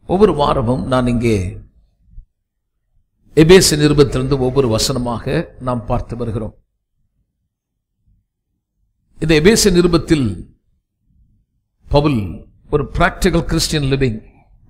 ஒவ்வொரு வாரமும் நான் இங்கே எபேசு நிருபத்திலிருந்து ஒவ்வொரு வசனமாக நாம் பார்த்து வருகிறோம் இந்த எபேசு நிருபத்தில் பவுல் ஒரு பிராக்டிகல் கிறிஸ்டியன் லிவிங்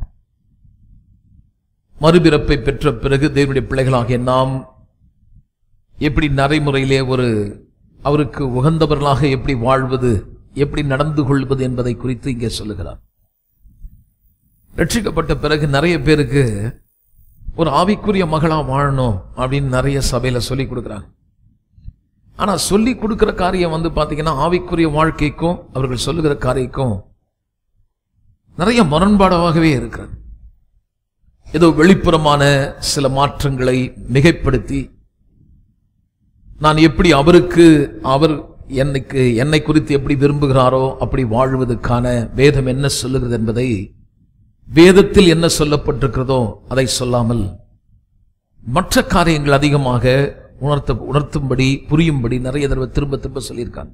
மறுபிறப்பை பெற்ற பிறகு தேவனுடைய பிள்ளைகளாகிய நாம் எப்படி நடைமுறையிலே ஒரு அவருக்கு உகந்தவர்களாக எப்படி வாழ்வது எப்படி நடந்து கொள்வது என்பதை குறித்து இங்கே சொல்லுகிறார் ரட்சிக்கப்பட்ட பிறகு நிறைய பேருக்கு ஒரு ஆவிக்குரிய மகளா வாழணும் அப்படின்னு நிறைய சபையில சொல்லி கொடுக்குறாங்க ஆனா சொல்லி கொடுக்கிற காரியம் வந்து பாத்தீங்கன்னா ஆவிக்குரிய வாழ்க்கைக்கும் அவர்கள் சொல்லுகிற காரியக்கும் நிறைய முரண்பாடாகவே இருக்கிறது ஏதோ வெளிப்புறமான சில மாற்றங்களை மிகைப்படுத்தி நான் எப்படி அவருக்கு அவர் என்னைக்கு என்னை குறித்து எப்படி விரும்புகிறாரோ அப்படி வாழ்வதற்கான வேதம் என்ன சொல்லுகிறது என்பதை வேதத்தில் என்ன சொல்லப்பட்டிருக்கிறதோ அதை சொல்லாமல் மற்ற காரியங்கள் அதிகமாக உணர்த்த உணர்த்தும்படி புரியும்படி நிறைய தடவை திரும்ப திரும்ப சொல்லியிருக்காங்க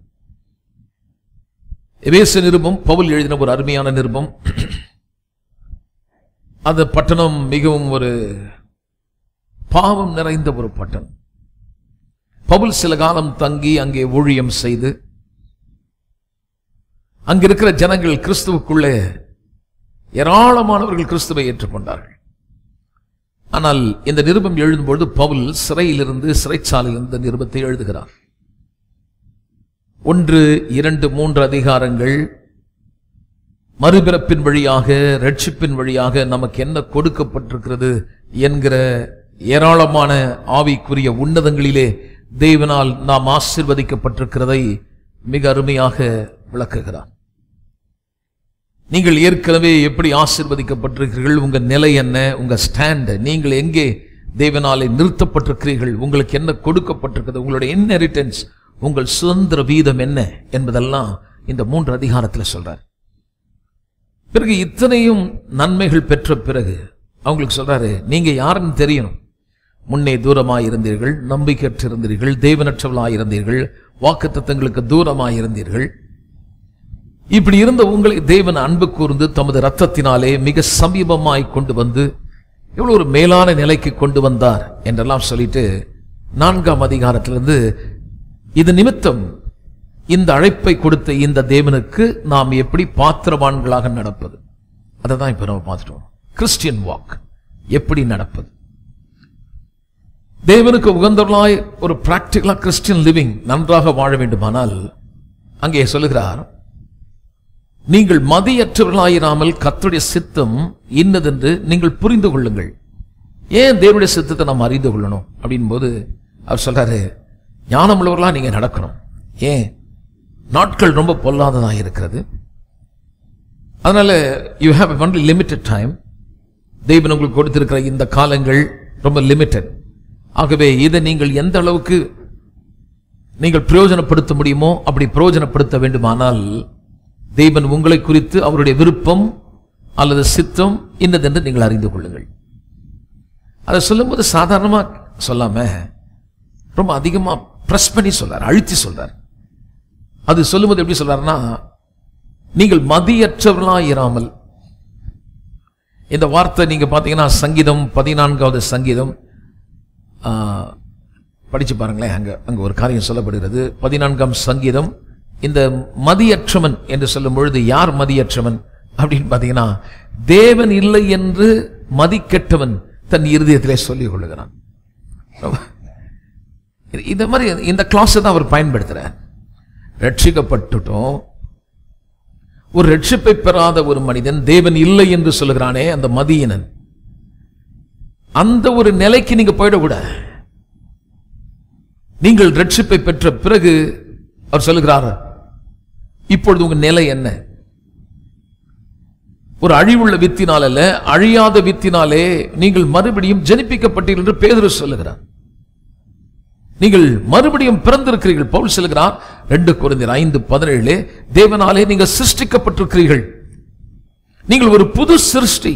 எவேச நிருபம் பவுல் எழுதின ஒரு அருமையான நிருபம் அந்த பட்டணம் மிகவும் ஒரு பாவம் நிறைந்த ஒரு பட்டணம் பவுல் சில காலம் தங்கி அங்கே ஊழியம் செய்து அங்கிருக்கிற ஜனங்கள் கிறிஸ்துவுக்குள்ளே ஏராளமானவர்கள் கிறிஸ்துவை ஏற்றுக்கொண்டார்கள் ஆனால் இந்த நிருபம் எழுதும்பொழுது பவுல் சிறையிலிருந்து சிறைச்சாலையிலிருந்து இந்த நிருபத்தை எழுதுகிறார் ஒன்று இரண்டு மூன்று அதிகாரங்கள் மறுபிறப்பின் வழியாக ரட்சிப்பின் வழியாக நமக்கு என்ன கொடுக்கப்பட்டிருக்கிறது என்கிற ஏராளமான ஆவிக்குரிய உன்னதங்களிலே தேவனால் நாம் ஆசிர்வதிக்கப்பட்டிருக்கிறதை மிக அருமையாக விளக்குகிறார் நீங்கள் ஏற்கனவே எப்படி ஆசிர்வதிக்கப்பட்டிருக்கிறீர்கள் உங்க நிலை என்ன உங்க ஸ்டாண்ட் நீங்கள் எங்கே தேவனாலே நிறுத்தப்பட்டிருக்கிறீர்கள் உங்களுக்கு என்ன கொடுக்கப்பட்டிருக்கிறது உங்களுடைய இன்ஹெரிட்டன்ஸ் உங்கள் சுதந்திர வீதம் என்ன என்பதெல்லாம் இந்த மூன்று அதிகாரத்தில் சொல்றார் பிறகு இத்தனையும் நன்மைகள் பெற்ற பிறகு அவங்களுக்கு சொல்றாரு நீங்க யாருன்னு தெரியணும் முன்னே தூரமாயிருந்தீர்கள் நம்பிக்கையற்றிருந்தீர்கள் தேவனற்றவளாயிருந்தீர்கள் வாக்கு தத்தங்களுக்கு தூரமாயிருந்தீர்கள் இப்படி இருந்த உங்களை தேவன் அன்பு கூர்ந்து தமது ரத்தத்தினாலே மிக சமீபமாய் கொண்டு வந்து எவ்வளவு ஒரு மேலான நிலைக்கு கொண்டு வந்தார் என்றெல்லாம் சொல்லிட்டு நான்காம் அதிகாரத்திலிருந்து இது நிமித்தம் இந்த அழைப்பை கொடுத்த இந்த தேவனுக்கு நாம் எப்படி பாத்திரவான்களாக நடப்பது அதை தான் இப்ப நம்ம பார்த்துட்டோம் கிறிஸ்டியன் வாக் எப்படி நடப்பது தேவனுக்கு உகந்தவர்களாய் ஒரு பிராக்டிகலா கிறிஸ்டியன் லிவிங் நன்றாக வாழ வேண்டுமானால் அங்கே சொல்லுகிறார் நீங்கள் மதியற்றவர்களாயிராமல் கர்த்தருடைய சித்தம் இன்னதென்று நீங்கள் புரிந்து கொள்ளுங்கள் ஏன் தேவனுடைய சித்தத்தை நாம் அறிந்து கொள்ளணும் அப்படின் போது அவர் சொல்றாரு ஞானமுள்ளவர்களா நீங்க நடக்கணும் ஏன் நாட்கள் ரொம்ப பொல்லாததாக இருக்கிறது அதனால you have only limited time தெய்வன் உங்களுக்கு கொடுத்திருக்கிற இந்த காலங்கள் ரொம்ப லிமிட்டட் ஆகவே இதை நீங்கள் எந்த அளவுக்கு நீங்கள் பிரயோஜனப்படுத்த முடியுமோ அப்படி பிரயோஜனப்படுத்த வேண்டுமானால் தெய்வன் உங்களை குறித்து அவருடைய விருப்பம் அல்லது சித்தம் இன்னதென்று நீங்கள் அறிந்து கொள்ளுங்கள் அதை சொல்லும்போது சாதாரணமா சொல்லாம ரொம்ப அதிகமா பிரஸ் பண்ணி சொல்றார் அழுத்தி சொல்றார் அது சொல்லும்போது எப்படி சொல்றாருன்னா நீங்கள் மதியற்றவர்களாய் இராமல் இந்த வார்த்தை நீங்க பாத்தீங்கன்னா சங்கீதம் பதினான்காவது சங்கீதம் ஆ, படிச்சு பாருங்களேன் அங்க அங்க ஒரு காரியம் சொல்லப்படுகிறது பதினான்காம் சங்கீதம் இந்த மதியற்றவன் என்று சொல்லும் பொழுது யார் மதியற்றவன் அப்படின்னு பாத்தீங்கன்னா தேவன் இல்லை என்று மதிக்கெட்டவன் தன் இருதயத்திலே சொல்லிக் கொள்ளுகிறான் இது- இந்த மாதிரி இந்த கிளாஸ் தான் அவர் பயன்படுத்துறார் ரட்சிக்கப்பட்டுட்டோம் ஒரு ரட்சிப்பை பெறாத ஒரு மனிதன் தேவன் இல்லை என்று சொல்லுகிறானே அந்த மதியனன் அந்த ஒரு நிலைக்கு நீங்க போயிடக்கூடாது நீங்கள் ரட்சிப்பை பெற்ற பிறகு அவர் சொல்லுகிறார் இப்பொழுது உங்க நிலை என்ன ஒரு அழிவுள்ள வித்தினால் அல்ல அழியாத வித்தினாலே நீங்கள் மறுபடியும் ஜனிப்பிக்கப்பட்டீர்கள் என்று பேதுரு சொல்லுகிறார் நீங்கள் மறுபடியும் பிறந்திருக்கிறீர்கள் பவுல் சொல்லுகிறார் ரெண்டு குறைந்தர் ஐந்து பதினேழு தேவனாலே நீங்கள் சிருஷ்டிக்கப்பட்டிருக்கிறீர்கள் நீங்கள் ஒரு புது சிருஷ்டி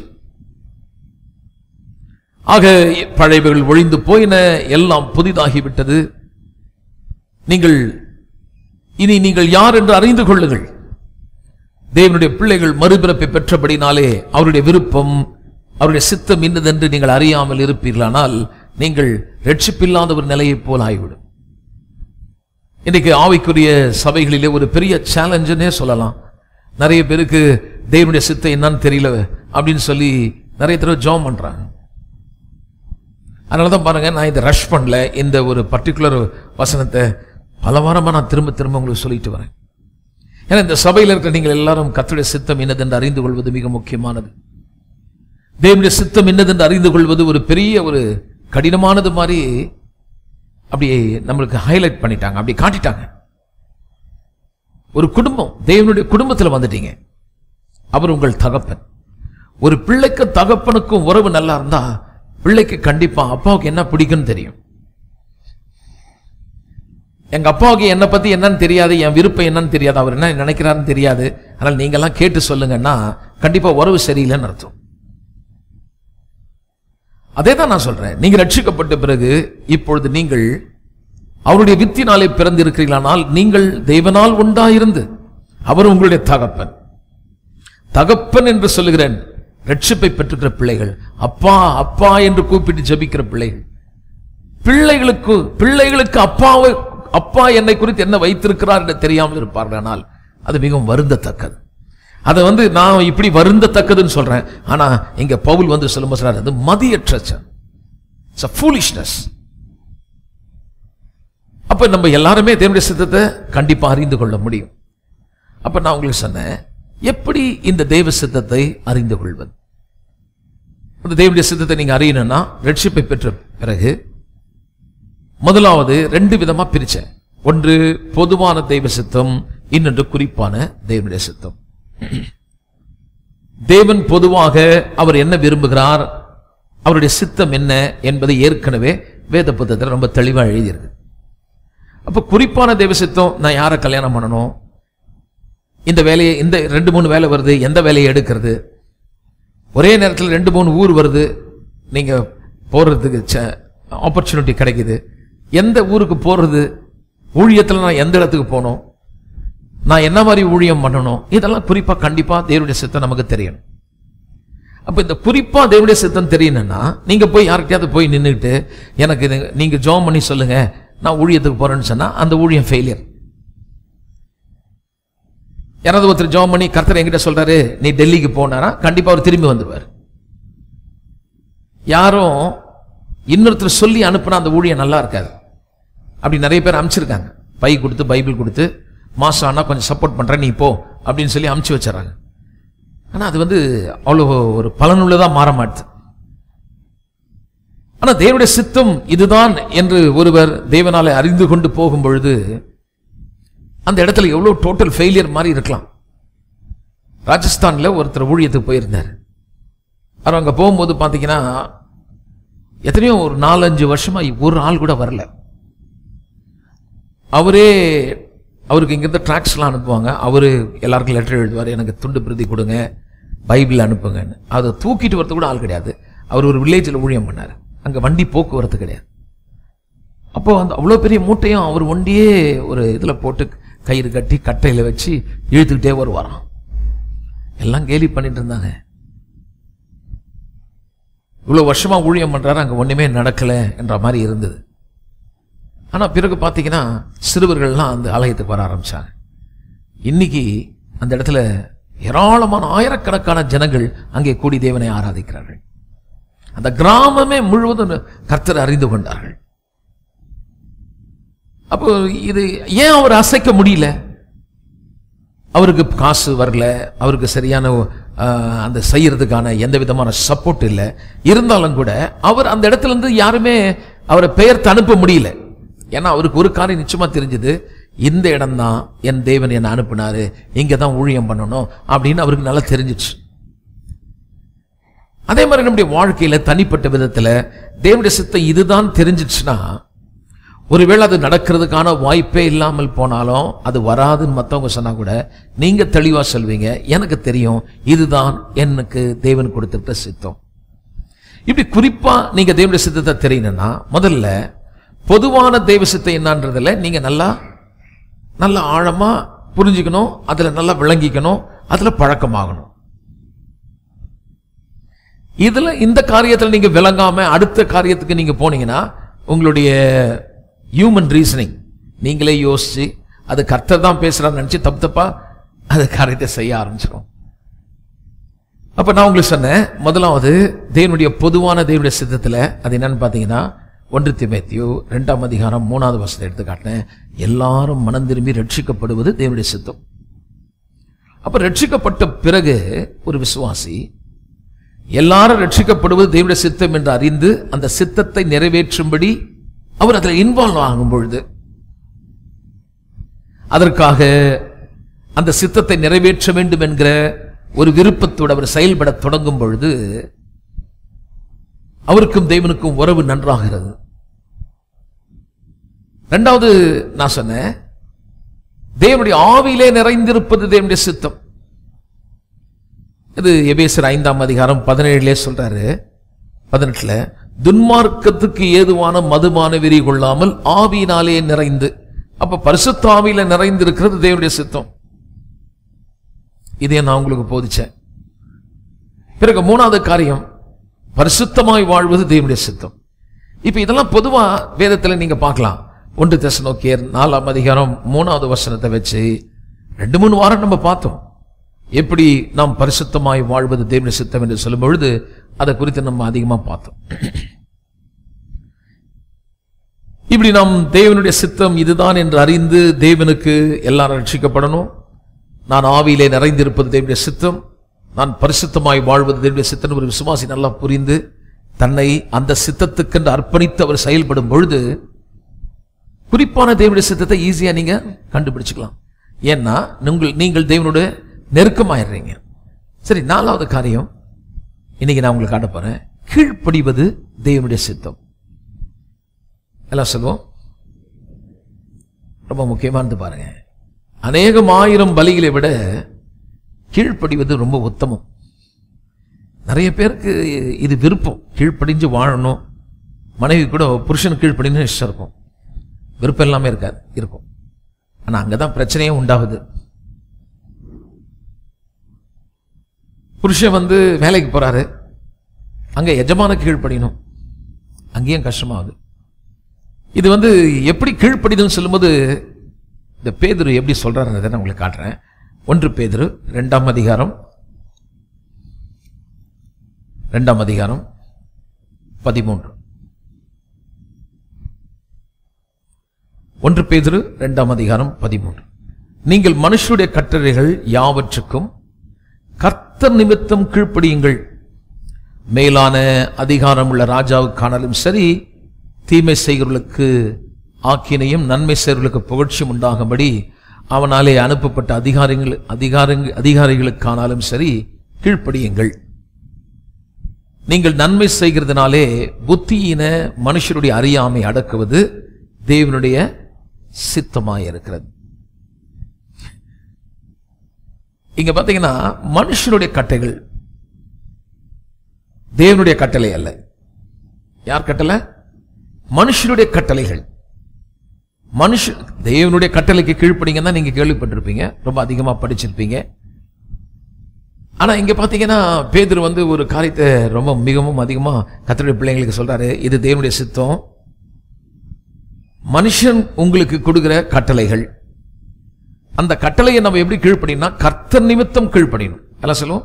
ஆக பழையவைகள் ஒழிந்து போயின எல்லாம் புதிதாகிவிட்டது நீங்கள் இனி நீங்கள் யார் என்று அறிந்து கொள்ளுங்கள் தேவனுடைய பிள்ளைகள் மறுபிறப்பை பெற்றபடினாலே அவருடைய விருப்பம் அவருடைய சித்தம் இன்னதென்று நீங்கள் அறியாமல் இருப்பீர்களானால் நீங்கள் ரட்சிப்பில்லாத ஒரு நிலையைப் போல் ஆகிவிடும் இன்னைக்கு ஆவிக்குரிய சபைகளிலே ஒரு பெரிய சேலஞ்சுன்னே சொல்லலாம் நிறைய பேருக்கு தேவனுடைய சித்தம் என்னன்னு தெரியல அப்படின்னு சொல்லி நிறைய தடவை ஜாம் பண்றாங்க அதனால தான் பாருங்க நான் இதை ரஷ் பண்ணல இந்த ஒரு பர்டிகுலர் வசனத்தை பல வாரமா நான் திரும்ப திரும்ப உங்களுக்கு சொல்லிட்டு வரேன் ஏன்னா இந்த சபையில் இருக்கிற நீங்கள் எல்லாரும் கர்த்தருடைய சித்தம் என்னதென்று அறிந்து கொள்வது மிக முக்கியமானது தேவனுடைய சித்தம் என்னதென்று அறிந்து கொள்வது ஒரு பெரிய ஒரு கடினமானது மாதிரி அப்படியே நம்மளுக்கு ஹைலைட் பண்ணிட்டாங்க அப்படி காட்டிட்டாங்க ஒரு குடும்பம் தேவனுடைய குடும்பத்தில் வந்துட்டீங்க அவர் உங்கள் தகப்பன் ஒரு பிள்ளைக்கு தகப்பனுக்கும் உறவு நல்லா இருந்தா பிள்ளைக்கு கண்டிப்பா அப்பாவுக்கு என்ன பிடிக்கும்னு தெரியும் எங்க அப்பாவுக்கு என்னை பத்தி என்னன்னு தெரியாது என் விருப்பம் என்னன்னு தெரியாது அவர் என்ன நினைக்கிறாருன்னு தெரியாது ஆனால் நீங்கெல்லாம் கேட்டு சொல்லுங்கன்னா கண்டிப்பா உறவு சரியில்லைன்னு அர்த்தம் அதே தான் நான் சொல்றேன் நீங்க ரட்சிக்கப்பட்ட பிறகு இப்பொழுது நீங்கள் அவருடைய வித்தினாலே பிறந்திருக்கிறீர்களானால் நீங்கள் தேவனால் உண்டாயிருந்து அவர் உங்களுடைய தகப்பன் தகப்பன் என்று சொல்லுகிறேன் ரட்சிப்பை பெற்றுக்கிற பிள்ளைகள் அப்பா அப்பா என்று கூப்பிட்டு ஜெபிக்கிற பிள்ளைகள் பிள்ளைகளுக்கு பிள்ளைகளுக்கு அப்பாவை அப்பா என்னை குறித்து என்ன வைத்திருக்கிறார் என்று தெரியாமல் இருப்பார்கள் ஆனால் அது மிகவும் வருந்தத்தக்கது அதை வந்து நான் இப்படி வருந்தத்தக்கதுன்னு சொல்றேன் ஆனா இங்க பவுல் வந்து சொல்லும்போது சொல்றாரு அது மதியற்ற இட்ஸ் foolishness அப்ப நம்ம எல்லாருமே தேவனுடைய சித்தத்தை கண்டிப்பா அறிந்து கொள்ள முடியும் அப்ப நான் உங்களுக்கு சொன்னேன் எப்படி இந்த தெய்வ சித்தத்தை அறிந்து கொள்வது அந்த தேவனுடைய சித்தத்தை நீங்க அறியணும்னா ரட்சிப்பை பெற்ற பிறகு முதலாவது ரெண்டு விதமா பிரிச்சேன் ஒன்று பொதுவான தெய்வ சித்தம் இன்னொன்று குறிப்பான தேவனுடைய சித்தம் தேவன் பொதுவாக அவர் என்ன விரும்புகிறார் அவருடைய சித்தம் என்ன என்பதை ஏற்கனவே வேத புத்தகத்தில் ரொம்ப தெளிவா எழுதியிருக்கு அப்ப குறிப்பான தேவ சித்தம் நான் யாரை கல்யாணம் பண்ணணும் இந்த வேலையை இந்த ரெண்டு மூணு வேலை வருது எந்த வேலையை எடுக்கிறது ஒரே நேரத்தில் ரெண்டு மூணு ஊர் வருது நீங்க போறதுக்கு ஆப்பர்ச்சுனிட்டி கிடைக்குது எந்த ஊருக்கு போறது ஊழியத்தில் நான் எந்த இடத்துக்கு போகணும் நான் என்ன மாதிரி ஊழியம் பண்ணணும் இதெல்லாம் குறிப்பா கண்டிப்பா தேவனுடைய சித்தம் நமக்கு தெரியணும் அப்ப இந்த குறிப்பா தேவனுடைய சித்தம் தெரியணும்னா நீங்க போய் யார்கிட்டயாவது போய் நின்றுட்டு எனக்கு இது நீங்க ஜோம் பண்ணி சொல்லுங்க நான் ஊழியத்துக்கு போறேன்னு சொன்னா அந்த ஊழியம் ஃபெயிலியர் யாராவது ஒருத்தர் ஜோம் பண்ணி கர்த்தர் என்கிட்ட சொல்றாரு நீ டெல்லிக்கு போனாரா கண்டிப்பா அவர் திரும்பி வந்துடுவார் யாரும் இன்னொருத்தர் சொல்லி அனுப்புனா அந்த ஊழியம் நல்லா இருக்காது அப்படி நிறைய பேர் அனுப்பிச்சிருக்காங்க பை கொடுத்து பைபிள் கொடுத்து மாசம் ஆனா கொஞ்சம் சப்போர்ட் பண்றேன் நீ போ அப்படின்னு சொல்லி அமுச்சு வச்சிடறாங்க ஆனா அது வந்து அவ்வளோ ஒரு பலனுள்ளதா மாற மாட்டுது ஆனா தேவனுடைய சித்தம் இதுதான் என்று ஒருவர் தேவனாலே அறிந்து கொண்டு போகும் பொழுது அந்த இடத்துல எவ்வளவு டோட்டல் ஃபெயிலியர் மாதிரி இருக்கலாம் ராஜஸ்தான்ல ஒருத்தர் ஊழியத்துக்கு போயிருந்தார் அவர் அங்க போகும்போது பாத்தீங்கன்னா எத்தனையோ ஒரு நாலஞ்சு வருஷமா ஒரு ஆள் கூட வரல அவரே அவருக்கு இங்கிருந்து ட்ராக்ஸ்லாம் அனுப்புவாங்க அவரு எல்லாருக்கும் லெட்டர் எழுதுவார் எனக்கு துண்டு பிரதி கொடுங்க பைபிள் அனுப்புங்கன்னு அதை தூக்கிட்டு வரது கூட ஆள் கிடையாது அவர் ஒரு வில்லேஜில் ஊழியம் பண்ணார் அங்கே வண்டி போக்குவரத்து கிடையாது அப்போ அந்த அவ்வளோ பெரிய மூட்டையும் அவர் ஒண்டியே ஒரு இதில் போட்டு கயிறு கட்டி கட்டையில் வச்சு இழுத்துக்கிட்டே வருவாராம் எல்லாம் கேலி பண்ணிட்டு இருந்தாங்க இவ்வளோ வருஷமா ஊழியம் பண்றாரு அங்கே ஒண்ணுமே நடக்கல என்ற மாதிரி இருந்தது ஆனா பிறகு பார்த்தீங்கன்னா சிறுவர்கள்லாம் அந்த ஆலயத்துக்கு வர ஆரம்பிச்சாங்க இன்னைக்கு அந்த இடத்துல ஏராளமான ஆயிரக்கணக்கான ஜனங்கள் அங்கே கூடி தேவனை ஆராதிக்கிறார்கள் அந்த கிராமமே முழுவதும் கர்த்தர் அறிந்து கொண்டார்கள் அப்போ இது ஏன் அவர் அசைக்க முடியல அவருக்கு காசு வரல அவருக்கு சரியான ஆஹ், அந்த செய்யறதுக்கான எந்த விதமான சப்போர்ட் இல்லை இருந்தாலும் கூட அவர் அந்த இடத்துல இருந்து யாருமே அவரை பெயர்த்து அனுப்ப முடியல ஏன்னா அவருக்கு ஒரு காரியம் நிச்சயமா தெரிஞ்சது இந்த இடம்தான் என் தேவன் என்னை அனுப்புனாரு இங்க தான் ஊழியம் பண்ணணும் அப்படின்னு அவருக்கு நல்லா தெரிஞ்சிச்சு அதே மாதிரி நம்முடைய வாழ்க்கையில தனிப்பட்ட விதத்துல தேவனுடைய சித்தம் இதுதான் தெரிஞ்சிச்சுன்னா ஒருவேளை அது நடக்கிறதுக்கான வாய்ப்பே இல்லாமல் போனாலும் அது வராதுன்னு மத்தவங்க சொன்னா கூட நீங்க தெளிவா சொல்வீங்க எனக்கு தெரியும் இதுதான் எனக்கு தேவன் கொடுத்திருக்க சித்தம் இப்படி குறிப்பா நீங்க தேவனுடைய சித்தத்தை தெரியணும்னா முதல்ல பொதுவான தெய்வ சித்தம் என்னன்றதுல நீங்க நல்லா நல்லா ஆழமா புரிஞ்சுக்கணும் அதுல நல்லா விளங்கிக்கணும் அதுல பழக்கமாகணும் இதுல இந்த காரியத்துல நீங்க விளங்காம அடுத்த காரியத்துக்கு நீங்க போனீங்கன்னா உங்களுடைய ஹியூமன் ரீசனிங் நீங்களே யோசிச்சு அது கர்த்தர் தான் பேசுறான்னு நினைச்சு தப்பு தப்பா அது காரியத்தை செய்ய ஆரம்பிச்சிடும் அப்ப நான் உங்களுக்கு சொன்னேன் முதலாவது தேவனுடைய பொதுவான தேவனுடைய சித்தத்துல அது என்னன்னு பாத்தீங்கன்னா ஒன்று திமேத்தியோ ரெண்டாம் அதிகாரம் மூணாவது வருஷத்தை எடுத்து காட்டினேன் எல்லாரும் மனம் திரும்பி ரட்சிக்கப்படுவது தேவனுடைய சித்தம் அப்ப ரட்சிக்கப்பட்ட பிறகு ஒரு விசுவாசி எல்லாரும் ரட்சிக்கப்படுவது தேவனுடைய சித்தம் என்று அறிந்து அந்த சித்தத்தை நிறைவேற்றும்படி அவர் அதில் இன்வால்வ் ஆகும் பொழுது அதற்காக அந்த சித்தத்தை நிறைவேற்ற வேண்டும் என்கிற ஒரு விருப்பத்தோடு அவர் செயல்பட தொடங்கும் பொழுது அவருக்கும் தேவனுக்கும் உறவு நன்றாகிறது இரண்டாவது நான் சொன்னேன் தேவனுடைய ஆவியிலே நிறைந்திருப்பது தேவனுடைய சித்தம் இது எபேசர் ஐந்தாம் அதிகாரம் பதினேழுலே சொல்றாரு பதினெட்டுல துன்மார்க்கத்துக்கு ஏதுவான மதுமான வெறி கொள்ளாமல் ஆவியினாலே நிறைந்து அப்ப பரிசுத்த ஆவியில நிறைந்திருக்கிறது தேவனுடைய சித்தம் இதை நான் உங்களுக்கு போதிச்சேன் பிறகு மூணாவது காரியம் பரிசுத்தமாய் வாழ்வது தேவனுடைய சித்தம் இப்ப இதெல்லாம் பொதுவா வேதத்துல நீங்க பார்க்கலாம் ஒன்று தெசனோக்கியர் நாலாம் அதிகாரம் மூணாவது வசனத்தை வச்சு ரெண்டு மூணு வாரம் நம்ம பார்த்தோம் எப்படி நாம் பரிசுத்தமாய் வாழ்வது தேவனுடைய சித்தம் என்று சொல்லும் பொழுது அதை குறித்து நம்ம அதிகமா பார்த்தோம் இப்படி நாம் தேவனுடைய சித்தம் இதுதான் என்று அறிந்து தேவனுக்கு எல்லாரும் ரட்சிக்கப்படணும் நான் ஆவியிலே நிறைந்திருப்பது தேவனுடைய சித்தம் நான் பரிசுத்தமாய் வாழ்வது தேவனுடைய சித்தம் ஒரு விசுவாசி நல்லா புரிந்து தன்னை அந்த சித்தத்துக்கென்று அர்ப்பணித்து அவர் செயல்படும் பொழுது குறிப்பான தேவனுடைய சித்தத்தை ஈஸியா நீங்க கண்டுபிடிச்சுக்கலாம் ஏன்னா நீங்கள் நீங்கள் தேவனோட நெருக்கமாயிடுறீங்க சரி நாலாவது காரியம் இன்னைக்கு நான் உங்களுக்கு காட்ட போறேன் கீழ்ப்படிவது தேவனுடைய சித்தம் எல்லாம் சொல்லுவோம் ரொம்ப முக்கியமானது பாருங்க அநேகம் ஆயிரம் பலிகளை விட கீழ்ப்படிவது ரொம்ப உத்தமம் நிறைய பேருக்கு இது விருப்பம் கீழ்ப்படிஞ்சு வாழணும் மனைவி கூட புருஷன் கீழ்ப்படின்னு இஷ்டம் இருக்கும் விருப்பம் எல்லாமே இருக்காது இருக்கும் ஆனா அங்கதான் பிரச்சனையே உண்டாகுது புருஷன் வந்து வேலைக்கு போறாரு அங்க எஜமான கீழ்ப்படியணும் அங்கேயும் கஷ்டமாகுது இது வந்து எப்படி கீழ்ப்படிதல் சொல்லும்போது இந்த பேதுரு எப்படி சொல்றாருன்றதை நான் உங்களுக்கு காட்டுறேன் ஒன்று பேதுரு ரெண்டாம் அதிகாரம் ரெண்டாம் அதிகாரம் பதிமூன்று ஒன்று பேதுரு இரண்டாம் அதிகாரம் பதிமூன்று நீங்கள் மனுஷருடைய கட்டளைகள் யாவற்றுக்கும் கர்த்தர் நிமித்தம் கீழ்ப்படியுங்கள் மேலான அதிகாரம் உள்ள ராஜாவுக்கானாலும் சரி தீமை செய்கிறவர்களுக்கு ஆக்கினையும் நன்மை செய்கிறவர்களுக்கு புகழ்ச்சியும் உண்டாகும்படி அவனாலே அனுப்பப்பட்ட அதிகாரிகள் அதிகாரங்கள் அதிகாரிகளுக்கானாலும் சரி கீழ்ப்படியுங்கள் நீங்கள் நன்மை செய்கிறதுனாலே புத்தியின மனுஷருடைய அறியாமை அடக்குவது தேவனுடைய சித்தமாய் இருக்கிறது இங்க பாத்தீங்கன்னா மனுஷனுடைய கட்டைகள் தேவனுடைய கட்டளை அல்ல யார் கட்டளை மனுஷனுடைய கட்டளைகள் மனுஷ தேவனுடைய கட்டளைக்கு கீழ்ப்படிங்கன்னா நீங்க கேள்விப்பட்டிருப்பீங்க ரொம்ப அதிகமா படிச்சிருப்பீங்க ஆனா இங்க பாத்தீங்கன்னா பேதுரு வந்து ஒரு காரியத்தை ரொம்ப மிகவும் அதிகமா கத்தருடைய பிள்ளைங்களுக்கு சொல்றாரு இது தேவனுடைய சித்தம் மனுஷன் உங்களுக்கு கொடுக்கிற கட்டளைகள் அந்த கட்டளையை நம்ம எப்படி கீழ்ப்படினா கர்த்தர் நிமித்தம் கீழ்ப்படியணும் எல்லாம் சொல்லுவோம்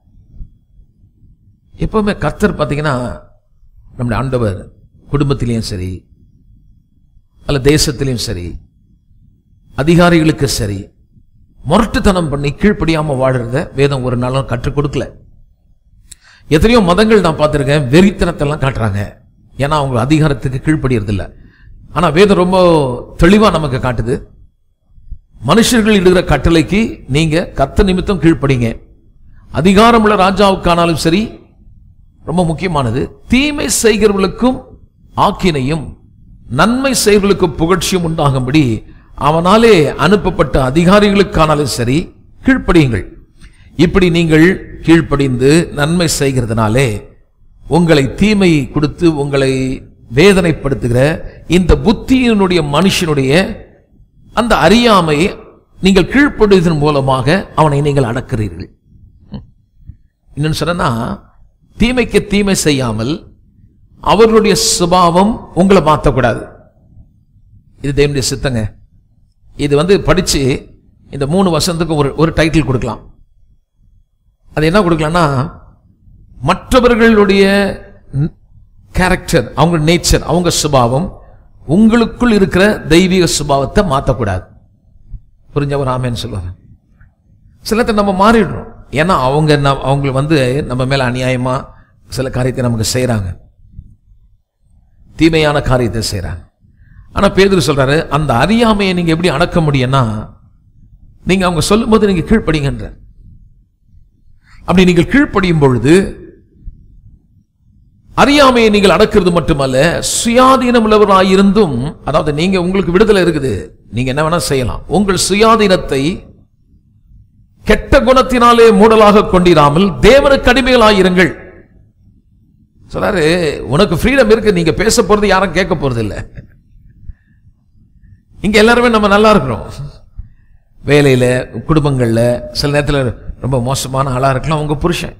எப்பவுமே கர்த்தர் பாத்தீங்கன்னா நம்முடைய ஆண்டவர் குடும்பத்திலையும் சரி அல்ல தேசத்திலையும் சரி அதிகாரிகளுக்கு சரி முரட்டுத்தனம் பண்ணி கீழ்ப்படியாம வாழறத வேதம் ஒரு நாளும் கற்றுக் கொடுக்கல எத்தனையோ மதங்கள் நான் பார்த்திருக்கேன் வெறித்தனத்தெல்லாம் காட்டுறாங்க ஏன்னா அவங்க அதிகாரத்துக்கு கீழ்ப்படியறது இல்ல ஆனா வேதம் ரொம்ப தெளிவா நமக்கு காட்டுது மனுஷர்கள் இடுகிற கட்டளைக்கு நீங்க கத்த நிமித்தம் கீழ்ப்படிங்க அதிகாரமுள்ள ராஜாவுக்கானாலும் சரி ரொம்ப முக்கியமானது தீமை செய்கிறவர்களுக்கும் ஆக்கினையும் நன்மை செய்கிறவர்களுக்கும் புகழ்ச்சியும் உண்டாகும்படி அவனாலே அனுப்பப்பட்ட அதிகாரிகளுக்கானாலும் சரி கீழ்ப்படியுங்கள் இப்படி நீங்கள் கீழ்ப்படிந்து நன்மை செய்கிறதுனாலே உங்களை தீமை கொடுத்து உங்களை வேதனைப்படுத்துகிற இந்த புத்தியினுடைய மனுஷனுடைய அந்த அறியாமை நீங்கள் கீழ்ப்படுவதன் மூலமாக அவனை நீங்கள் அடக்கிறீர்கள் இன்னும் சொன்னா தீமைக்கு தீமை செய்யாமல் அவர்களுடைய சுபாவம் உங்களை மாற்றக்கூடாது இது தேவனுடைய சித்தங்க இது வந்து படிச்சு இந்த மூணு வருஷத்துக்கு ஒரு ஒரு டைட்டில் கொடுக்கலாம் அது என்ன கொடுக்கலாம்னா மற்றவர்களுடைய கேரக்டர் அவங்க நேச்சர் அவங்க சுபாவம் உங்களுக்குள் இருக்கிற தெய்வீக சுபாவத்தை மாற்றக்கூடாது புரிஞ்சவர் ஆமேன்னு சொல்லுவாங்க சிலத்தை நம்ம மாறிடுறோம் ஏன்னா அவங்க ந- அவங்க வந்து நம்ம மேல அநியாயமா சில காரியத்தை நமக்கு செய்றாங்க தீமையான காரியத்தை செய்றாங்க ஆனா பேதுரு சொல்றாரு அந்த அறியாமையை நீங்க எப்படி அடக்க முடியும்னா நீங்க அவங்க சொல்லும்போது நீங்க கீழ்ப்படிங்கன்ற அப்படி நீங்கள் கீழ்ப்படியும் பொழுது அறியாமையை நீங்கள் அடக்கிறது மட்டுமல்ல சுயாதீனம் உள்ளவராயிருந்தும் அதாவது நீங்க உங்களுக்கு விடுதலை இருக்குது நீங்க என்ன வேணா செய்யலாம் உங்கள் சுயாதீனத்தை கெட்ட குணத்தினாலே மூடலாக கொண்டிராமல் தேவனுக்கு அடிமைகளாயிருங்கள் சொல்றாரு உனக்கு ஃப்ரீடம் இருக்கு நீங்க பேச போறது யாரும் கேட்க போறது இல்ல இங்க எல்லாருமே நம்ம நல்லா இருக்கிறோம் வேலையில குடும்பங்கள்ல சில நேரத்துல ரொம்ப மோசமான ஆளா இருக்கலாம் உங்க புருஷன்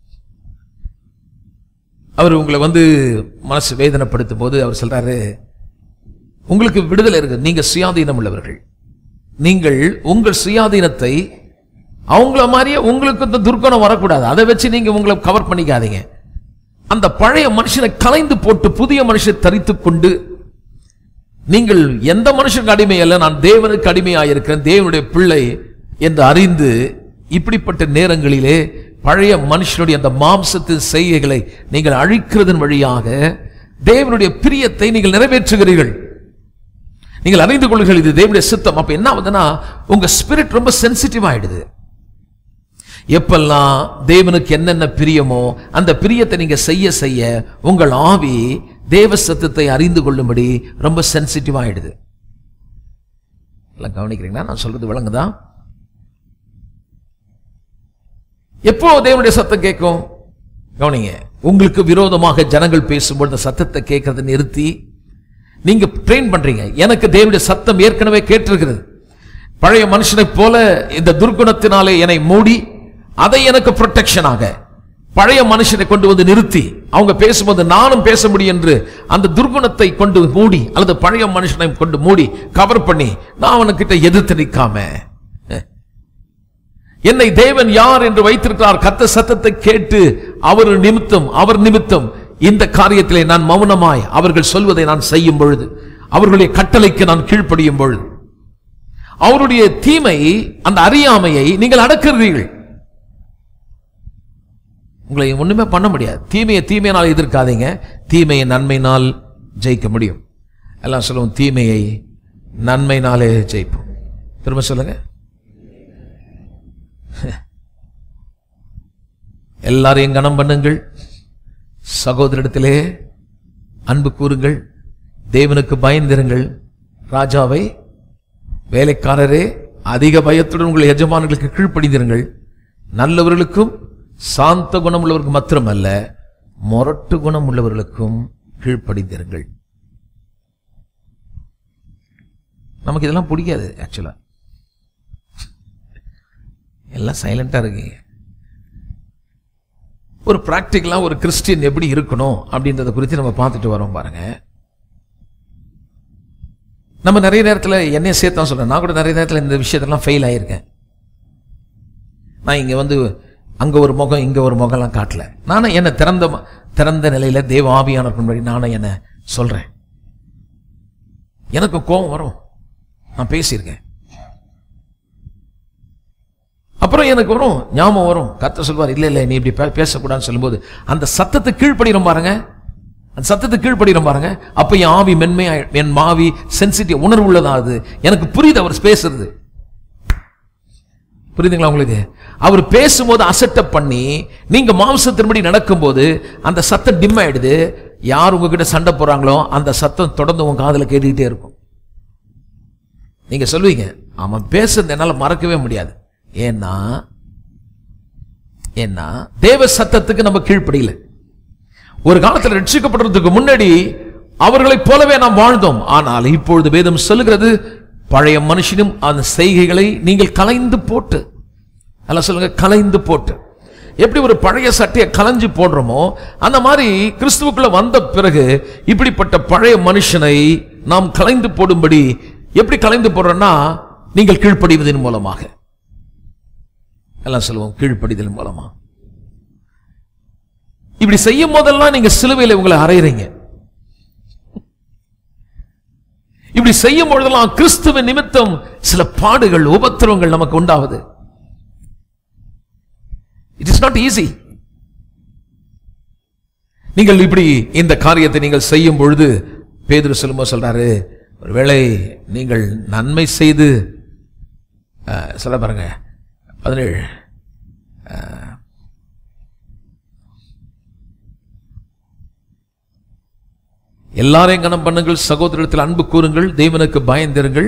அவர் உங்களை வந்து மனசு வேதனைப்படுத்தும் போது அவர் சொல்றாரு உங்களுக்கு விடுதலை இருக்கு நீங்க சுயாதீனம் உள்ளவர்கள் நீங்கள் உங்கள் சுயாதீனத்தை அவங்கள மாதிரியே உங்களுக்கு இந்த துர்க்குணம் வரக்கூடாது அதை வச்சு நீங்க உங்களை கவர் பண்ணிக்காதீங்க அந்த பழைய மனுஷனை கலைந்து போட்டு புதிய மனுஷனை தரித்துக் கொண்டு நீங்கள் எந்த மனுஷனுக்கு அடிமை அல்ல நான் தேவனுக்கு அடிமையாயிருக்கிறேன் தேவனுடைய பிள்ளை என்று அறிந்து இப்படிப்பட்ட நேரங்களிலே பழைய மனுஷனுடைய அந்த மாம்சத்தின் செய்கைகளை நீங்கள் அழிக்கிறதன் வழியாக தேவனுடைய பிரியத்தை நீங்கள் நிறைவேற்றுகிறீர்கள் நீங்கள் அறிந்து கொள்ளுங்கள் இது தேவனுடைய சித்தம் அப்ப என்ன ஆகுதுன்னா உங்க ஸ்பிரிட் ரொம்ப சென்சிட்டிவ் ஆயிடுது எப்பெல்லாம் தேவனுக்கு என்னென்ன பிரியமோ அந்த பிரியத்தை நீங்க செய்ய செய்ய உங்கள் ஆவி தேவ சத்தத்தை அறிந்து கொள்ளும்படி ரொம்ப சென்சிட்டிவ் ஆயிடுது எல்லாம் கவனிக்கிறீங்களா நான் சொல்றது விளங்குதா எப்போ தேவனுடைய சத்தம் கேட்கும் கவனிங்க உங்களுக்கு விரோதமாக ஜனங்கள் பேசும்போது அந்த சத்தத்தை கேட்கறதை நிறுத்தி நீங்க ட்ரெயின் பண்றீங்க எனக்கு தேவனுடைய சத்தம் ஏற்கனவே கேட்டிருக்கிறது பழைய மனுஷனைப் போல இந்த துர்குணத்தினாலே என்னை மூடி அதை எனக்கு ப்ரொடெக்ஷனாக பழைய மனுஷனை கொண்டு வந்து நிறுத்தி அவங்க பேசும்போது நானும் பேச முடியும் என்று அந்த துர்குணத்தை கொண்டு மூடி அல்லது பழைய மனுஷனை கொண்டு மூடி கவர் பண்ணி நான் அவனுக்கிட்ட எதிர்த்து நிற்காம என்னை தேவன் யார் என்று வைத்திருக்கிறார் கத்த சத்தத்தை கேட்டு அவர் நிமித்தம் அவர் நிமித்தம் இந்த காரியத்திலே நான் மௌனமாய் அவர்கள் சொல்வதை நான் செய்யும் பொழுது அவர்களுடைய கட்டளைக்கு நான் கீழ்ப்படியும் பொழுது அவருடைய தீமை அந்த அறியாமையை நீங்கள் அடக்குறீர்கள் உங்களை ஒண்ணுமே பண்ண முடியாது தீமையை தீமையினால் எதிர்க்காதீங்க தீமையை நன்மையினால் ஜெயிக்க முடியும் எல்லாம் சொல்லுவோம் தீமையை நன்மையினாலே ஜெயிப்போம் திரும்ப சொல்லுங்க எல்லாரையும் கனம் பண்ணுங்கள் சகோதரிடத்திலே அன்பு கூறுங்கள் தேவனுக்கு பயந்திருங்கள் ராஜாவை வேலைக்காரரே அதிக பயத்துடன் உங்கள் எஜமானர்களுக்கு கீழ்ப்படிந்திருங்கள் நல்லவர்களுக்கும் சாந்த குணம் உள்ளவர்களுக்கு மாத்திரமல்ல மொரட்டு குணம் உள்ளவர்களுக்கும் கீழ்ப்படிந்திருங்கள் நமக்கு இதெல்லாம் பிடிக்காது ஆக்சுவலா எல்லாம் சைலண்டா இருக்கீங்க ஒரு பிராக்டிக்கலா ஒரு கிறிஸ்டியன் எப்படி இருக்கணும் அப்படின்றத குறித்து நம்ம பார்த்துட்டு வரோம் பாருங்க நம்ம நிறைய நேரத்துல என்னைய சேர்த்து தான் சொல்றேன் நான் கூட நிறைய நேரத்துல இந்த விஷயத்தெல்லாம் ஃபெயில் ஆயிருக்கேன் நான் இங்க வந்து அங்க ஒரு முகம் இங்க ஒரு முகம்லாம் காட்டல நானும் என்ன திறந்த ம- திறந்த நிலையில தேவ ஆவியான முன்னாடி நானும் என்ன சொல்றேன் எனக்கு கோபம் வரும் நான் பேசியிருக்கேன் அப்புறம் எனக்கு வரும் ஞாபகம் வரும் கத்த சொல்வார் இல்ல இல்ல நீ இப்படி பே- பேசக்கூடாதுன்னு சொல்லும்போது அந்த சத்தத்தை கீழ்ப்படிறோம் பாருங்க அந்த சத்தத்தை கீழ்ப்படிறோம் பாருங்க அப்ப என் ஆவி மென்மையா என் மாவி சென்சிட்டிவ் உணர்வு உள்ளதாகுது எனக்கு புரியுது அவர் பேசுறது புரியுதுங்களா உங்களுக்கு அவர் பேசும்போது அசட்டப் பண்ணி நீங்க மாம்சத்தின்படி நடக்கும்போது அந்த சத்தம் டிம் ஆயிடுது யார் உங்ககிட்ட சண்டை போறாங்களோ அந்த சத்தம் தொடர்ந்து உங்க காதுல கேட்டுக்கிட்டே இருக்கும் நீங்க சொல்லுவீங்க அவன் பேசுறது என்னால மறக்கவே முடியாது ஏன்னா ஏன்னா தேவ சத்தத்துக்கு நம்ம கீழ்ப்படியல ஒரு காலத்துல ரட்சிக்கப்படுறதுக்கு முன்னாடி அவர்களைப் போலவே நாம் வாழ்ந்தோம் ஆனால் இப்பொழுது வேதம் சொல்லுகிறது பழைய மனுஷனும் அந்த செய்கைகளை நீங்கள் கலைந்து போட்டு அல்ல சொல்லுங்க கலைந்து போட்டு எப்படி ஒரு பழைய சட்டையை கலைஞ்சு போடுறோமோ அந்த மாதிரி கிறிஸ்துவுக்குள்ள வந்த பிறகு இப்படிப்பட்ட பழைய மனுஷனை நாம் கலைந்து போடும்படி எப்படி கலைந்து போடுறோம்னா நீங்கள் கீழ்ப்படிவதன் மூலமாக எல்லாம் சொல்லுவோம் கீழ்ப்படிதல் மூலமா இப்படி செய்யும் போதெல்லாம் நீங்க சிலுவையில் உங்களை அறையிறீங்க இப்படி செய்யும் பொழுதெல்லாம் கிறிஸ்துவ நிமித்தம் சில பாடுகள் உபத்திரவங்கள் நமக்கு உண்டாவது இட் இஸ் நாட் ஈஸி நீங்கள் இப்படி இந்த காரியத்தை நீங்கள் செய்யும் பொழுது பேதுரு சொல்லும்போது சொல்றாரு ஒருவேளை நீங்கள் நன்மை செய்து அஹ், சொல்ல பாருங்க பதினேழு அஹ், எல்லாரையும் கணம் பண்ணுங்கள் சகோதரத்தில் அன்பு கூறுங்கள் தேவனுக்கு பயந்திருங்கள்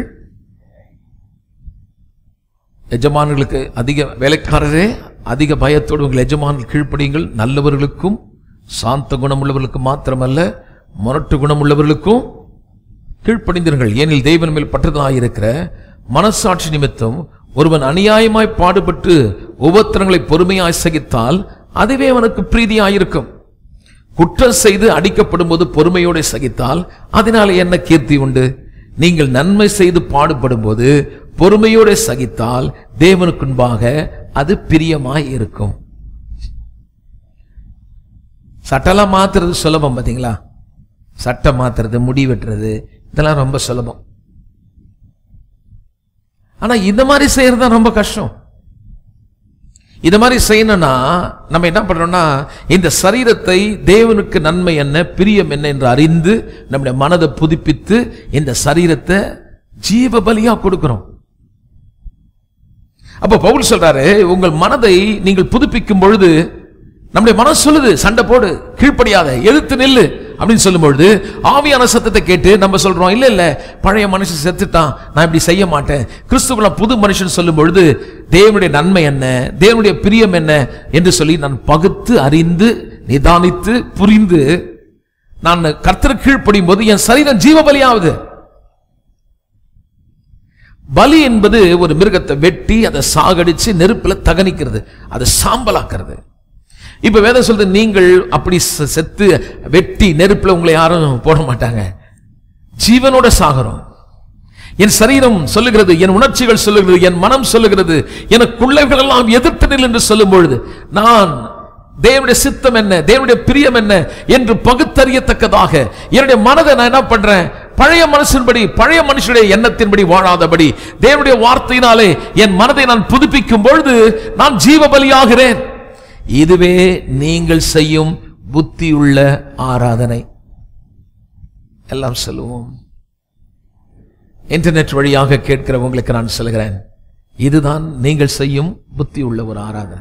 எஜமான்களுக்கு அதிக வேலைக்காரரே அதிக பயத்தோடு உங்கள் எஜமான்கள் கீழ்ப்படியுங்கள் நல்லவர்களுக்கும் சாந்த குணமுள்ளவர்களுக்கும் மாத்திரமல்ல முரட்டு குணமுள்ளவர்களுக்கும் கீழ்ப்படிந்திருங்கள் ஏனில் தெய்வன் மேல் பற்றதாயிருக்கிற மனசாட்சி நிமித்தம் ஒருவன் அநியாயமாய் பாடுபட்டு உபத்திரங்களை பொறுமையாய் சகித்தால் அதுவே அவனுக்கு பிரீதியாயிருக்கும் குற்றம் செய்து அடிக்கப்படும் போது பொறுமையோடு சகித்தால் அதனால என்ன கீர்த்தி உண்டு நீங்கள் நன்மை செய்து பாடுபடும் போது பொறுமையோடு சகித்தால் தேவனுக்குன்பாக அது பிரியமாய் இருக்கும் சட்டெல்லாம் மாத்துறது சுலபம் பாத்தீங்களா சட்டை மாத்துறது முடி வெட்டுறது இதெல்லாம் ரொம்ப சுலபம் ஆனா இந்த மாதிரி செய்யறது தான் ரொம்ப கஷ்டம் இது மாதிரி செய்யணும்னா நம்ம என்ன பண்றோம்னா இந்த சரீரத்தை தேவனுக்கு நன்மை என்ன பிரியம் என்ன என்று அறிந்து நம்முடைய மனதை புதுப்பித்து இந்த சரீரத்தை ஜீவ பலியா கொடுக்கிறோம் அப்ப பவுல் சொல்றாரு உங்கள் மனதை நீங்கள் புதுப்பிக்கும் பொழுது நம்முடைய மனம் சொல்லுது சண்டை போடு கீழ்ப்படியாத எதிர்த்து நில்லு அப்படின்னு சொல்லும் பொழுது ஆவியான சத்தத்தை கேட்டு நம்ம சொல்றோம் இல்ல இல்ல பழைய மனுஷன் செத்துட்டான் நான் இப்படி செய்ய மாட்டேன் கிறிஸ்துவ புது மனுஷன் சொல்லும் பொழுது தேவனுடைய நன்மை என்ன தேவனுடைய பிரியம் என்ன என்று சொல்லி நான் பகுத்து அறிந்து நிதானித்து புரிந்து நான் கர்த்தர் கீழ்ப்படியும் போது என் சரீரம் ஜீவ பலியாகுது பலி என்பது ஒரு மிருகத்தை வெட்டி அதை சாகடிச்சு நெருப்புல தகனிக்கிறது அதை சாம்பலாக்குறது இப்ப வேதம் சொல்றது நீங்கள் அப்படி செ- செத்து வெட்டி நெருப்புல உங்களை யாரும் போட மாட்டாங்க ஜீவனோட சாகரம் என் சரீரம் சொல்லுகிறது என் உணர்ச்சிகள் சொல்லுகிறது என் மனம் சொல்லுகிறது எனக்குள்ளவைகள் எல்லாம் எதிர்த்து நில் என்று சொல்லும் பொழுது நான் தேவனுடைய சித்தம் என்ன தேவனுடைய பிரியம் என்ன என்று பகுத்தறியத்தக்கதாக என்னுடைய மனதை நான் என்ன பண்றேன் பழைய மனுஷன்படி பழைய மனுஷனுடைய எண்ணத்தின்படி வாழாதபடி தேவனுடைய வார்த்தையினாலே என் மனதை நான் புதுப்பிக்கும் பொழுது நான் ஜீவ பலியாகிறேன் இதுவே நீங்கள் செய்யும் புத்தியுள்ள ஆராதனை எல்லாம் சொல்லுவோம் இன்டர்நெட் வழியாக கேட்கிற உங்களுக்கு நான் சொல்கிறேன் இதுதான் நீங்கள் செய்யும் புத்தி உள்ள ஒரு ஆராதனை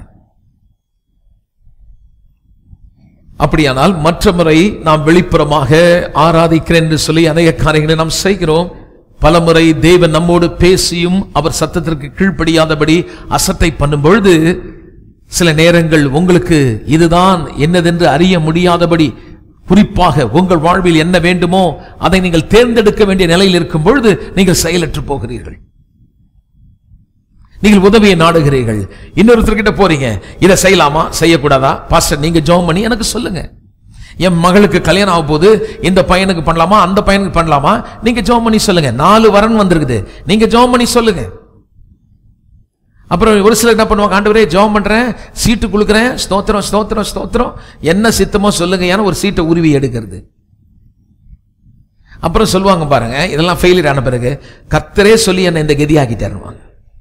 அப்படியானால் மற்ற முறை நாம் வெளிப்புறமாக ஆராதிக்கிறேன் என்று சொல்லி அநேக காரியங்களை நாம் செய்கிறோம் பலமுறை தேவன் நம்மோடு பேசியும் அவர் சத்தத்திற்கு கீழ்ப்படியாதபடி அசட்டை பண்ணும் பொழுது சில நேரங்கள் உங்களுக்கு இதுதான் என்னதென்று அறிய முடியாதபடி குறிப்பாக உங்கள் வாழ்வில் என்ன வேண்டுமோ அதை நீங்கள் தேர்ந்தெடுக்க வேண்டிய நிலையில் இருக்கும் பொழுது நீங்கள் செயலற்று போகிறீர்கள் நீங்கள் உதவியை நாடுகிறீர்கள் இன்னொருத்தர்கிட்ட போறீங்க இதை செய்யலாமா செய்யக்கூடாதா பாஸ்டர் நீங்க ஜெபம் பண்ணி எனக்கு சொல்லுங்க என் மகளுக்கு கல்யாணம் ஆக போது இந்த பையனுக்கு பண்ணலாமா அந்த பையனுக்கு பண்ணலாமா நீங்க ஜெபம் பண்ணி சொல்லுங்க நாலு வரன் வந்திருக்குது நீங்க ஜெபம் பண்ணி சொல்லுங்க அப்புறம் ஒரு சிலர் என்ன பண்ணுவாங்க ஆண்டவரே ஜெபம் பண்றேன் சீட்டு கொடுக்குறேன் ஸ்தோத்திரம் ஸ்தோத்திரம் ஸ்தோத்திரம் என்ன சித்தமோ சொல்லுங்க ஏன்னா ஒரு சீட்டை உருவி எடுக்கிறது அப்புறம் சொல்லுவாங்க பாருங்க இதெல்லாம் ஃபெயிலியர் ஆன பிறகு கர்த்தரே சொல்லி என்னை இந்த கதியாக்கிட்டாருவாங்க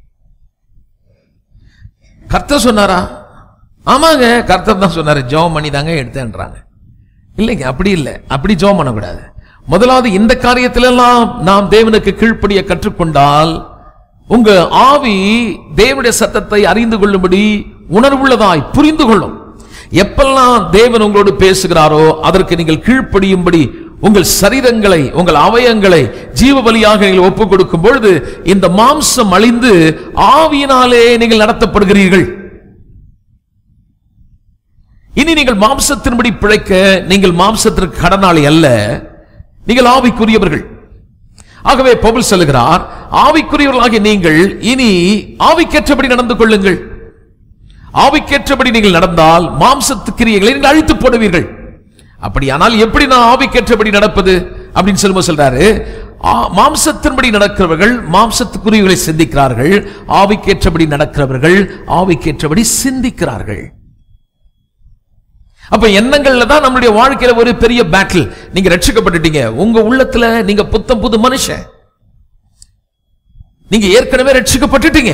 கர்த்தர் சொன்னாரா ஆமாங்க கர்த்தர் தான் சொன்னாரு ஜெபம் பண்ணி தாங்க எடுத்தேன்றாங்க இல்லைங்க அப்படி இல்லை அப்படி ஜெபம் பண்ணக்கூடாது முதலாவது இந்த காரியத்திலெல்லாம் நாம் தேவனுக்கு கீழ்ப்படிய கற்றுக்கொண்டால் உங்க ஆவி தேவனுடைய சத்தத்தை அறிந்து கொள்ளும்படி உணர்வுள்ளதாய் புரிந்து கொள்ளும் எப்பெல்லாம் தேவன் உங்களோடு பேசுகிறாரோ அதற்கு நீங்கள் கீழ்ப்படியும்படி உங்கள் சரீரங்களை உங்கள் அவயங்களை ஜீவ பலியாக நீங்கள் ஒப்புக் கொடுக்கும் பொழுது இந்த மாம்சம் அழிந்து ஆவியினாலே நீங்கள் நடத்தப்படுகிறீர்கள் இனி நீங்கள் மாம்சத்தின்படி பிழைக்க நீங்கள் மாம்சத்திற்கு கடனாளி அல்ல நீங்கள் ஆவிக்குரியவர்கள் ஆகவே பவுல் சொல்லுகிறார் ஆவிக்குரியவர்களாகிய நீங்கள் இனி ஆவிக்கேற்றபடி நடந்து கொள்ளுங்கள் ஆவிக்கேற்றபடி நீங்கள் நடந்தால் மாம்சத்து கிரியைகளை நீங்கள் அழித்து போடுவீர்கள் அப்படியானால் எப்படி நான் ஆவிக்கேற்றபடி நடப்பது அப்படின்னு சொல்லும்போது சொல்றாரு ஆ, மாம்சத்தின்படி நடக்கிறவர்கள் மாம்சத்துக்குரியவர்களை சிந்திக்கிறார்கள் ஆவிக்கேற்றபடி நடக்கிறவர்கள் ஆவிக்கேற்றபடி சிந்திக்கிறார்கள் அப்ப எண்ணங்கள்ல தான் நம்மளுடைய வாழ்க்கையில ஒரு பெரிய பேட்டில் நீங்க ரட்சிக்கப்பட்டுட்டீங்க உங்க உள்ளத்துல நீங்க புத்தம் புது மனுஷன் நீங்க ஏற்கனவே ரட்சிக்கப்பட்டுட்டீங்க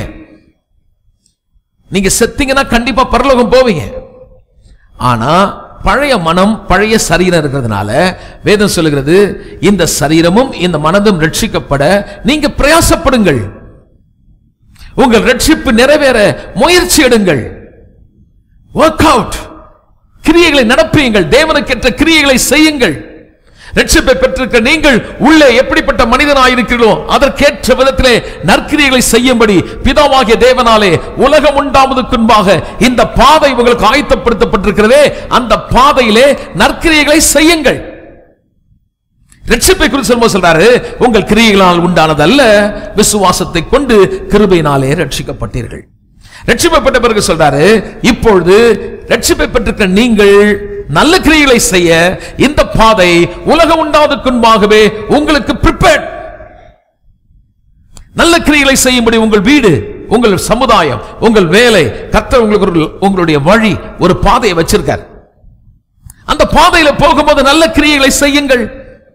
நீங்க செத்தீங்கன்னா கண்டிப்பா பரலோகம் போவீங்க ஆனா பழைய மனம் பழைய சரீரம் இருக்கிறதுனால வேதம் சொல்லுகிறது இந்த சரீரமும் இந்த மனதும் ரட்சிக்கப்பட நீங்க பிரயாசப்படுங்கள் உங்கள் ரட்சிப்பு நிறைவேற முயற்சி எடுங்கள் ஒர்க் அவுட் கிரியைகளை நடப்பியுங்கள் தேவனுக்கேற்ற கிரியைகளை செய்யுங்கள் ரட்சிப்பை பெற்றிருக்க நீங்கள் உள்ளே எப்படிப்பட்ட மனிதனாயிருக்கிறீர்களோ அதற்கேற்ற விதத்திலே நற்கிரியைகளை செய்யும்படி பிதாவாகிய தேவனாலே உலகம் உண்டாவதற்கு முன்பாக இந்த பாதை உங்களுக்கு ஆயத்தப்படுத்தப்பட்டிருக்கிறதே அந்த பாதையிலே நற்கிரியைகளை செய்யுங்கள் ரட்சிப்பை குறித்து சொல்லும்போது சொல்றாரு உங்கள் கிரியைகளால் உண்டானதல்ல விசுவாசத்தை கொண்டு கிருபையினாலே ரட்சிக்கப்பட்டீர்கள் ரட்சிக்கப்பட்ட பிறகு சொல்றாரு இப்பொழுது ரட்சிப்பை பெற்றிருக்கிற நீங்கள் நல்ல கிரியைகளை செய்ய இந்த பாதை உலகம் உண்டாவதற்கு முன்பாகவே உங்களுக்கு ப்ரிப்பேர்ட் நல்ல கிரியைகளை செய்யும்படி உங்கள் வீடு உங்கள் சமுதாயம் உங்கள் வேலை கர்த்தர் உங்களுக்கு ஒரு உங்களுடைய வழி ஒரு பாதையை வச்சிருக்கார் அந்த பாதையில போகும்போது நல்ல கிரியைகளை செய்யுங்கள்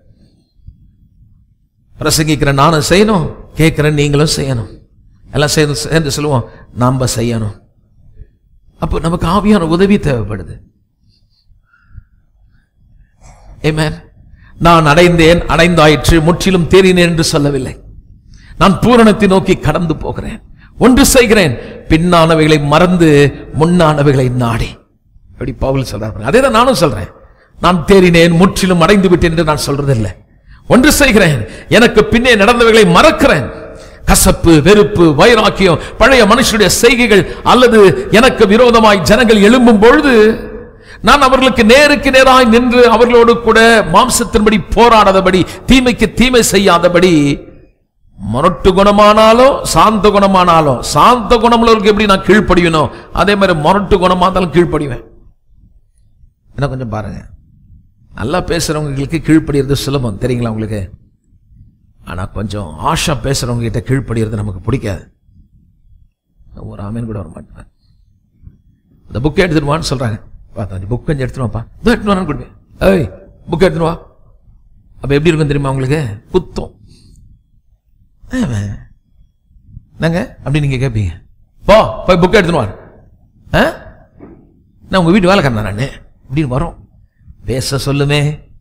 பிரசங்கிக்கிற நானும் செய்யணும் கேட்கிறேன் நீங்களும் செய்யணும் எல்லாம் சேர்ந்து சேர்ந்து சொல்லுவோம் நாம செய்யணும் அப்போ நமக்கு ஆவியான உதவி தேவைப்படுது Amen. நான் அடைந்தேன் அடைந்தாயிற்று முற்றிலும் தேறினேன் என்று சொல்லவில்லை நான் பூரணத்தை நோக்கி கடந்து போகிறேன் ஒன்று செய்கிறேன் பின்னானவைகளை மறந்து முன்னானவைகளை நாடி அப்படி பவுல் சொல்றாரு அதே தான் நானும் சொல்றேன் நான் தேறினேன் முற்றிலும் அடைந்து விட்டேன் என்று நான் சொல்றதில்லை ஒன்று செய்கிறேன் எனக்கு பின்னே நடந்தவைகளை மறக்கிறேன் கசப்பு வெறுப்பு வைராக்கியம் பழைய மனுஷனுடைய செய்கைகள் அல்லது எனக்கு விரோதமாய் ஜனங்கள் எழும்பும் பொழுது நான் அவர்களுக்கு நேருக்கு நேராய் நின்று அவர்களோடு கூட மாம்சத்தின்படி போராடாதபடி தீமைக்கு தீமை செய்யாதபடி மொரட்டு குணமானாலும் சாந்த குணமானாலும் சாந்த குணமுள்ளவருக்கு எப்படி நான் கீழ்ப்படியனோ அதே மாதிரி மொரட்டு குணமா இருந்தாலும் கீழ்ப்படிவேன் என்ன கொஞ்சம் பாருங்க நல்லா பேசுறவங்களுக்கு கீழ்ப்படிறது சுலபம் தெரியுங்களா உங்களுக்கு ஆனா கொஞ்சம் ஆஷா பேசுறவங்க கிட்ட கீழ்ப்படிறது நமக்கு பிடிக்காது ஒரு ஆமீன் கூட வர மாட்டேன் இந்த புக் எடுத்துட்டு வான்னு சொல்றாங்க பார்த்தா புக் கொஞ்சம் எடுத்துட்டு வாப்பா இதோ எடுத்துட்டு வான்னு கொடுப்பேன் ஏய் புக் எடுத்துட்டு வா அப்ப எப்படி இருக்கும் தெரியுமா உங்களுக்கு குத்தம் என்னங்க அப்படி நீங்க கேட்பீங்க போ போய் புக் எடுத்துட்டு வா ஆ? நான் உங்க வீட்டு வேலைக்காரன் நான் இப்படின்னு வரோம் பேச சொல்லுமே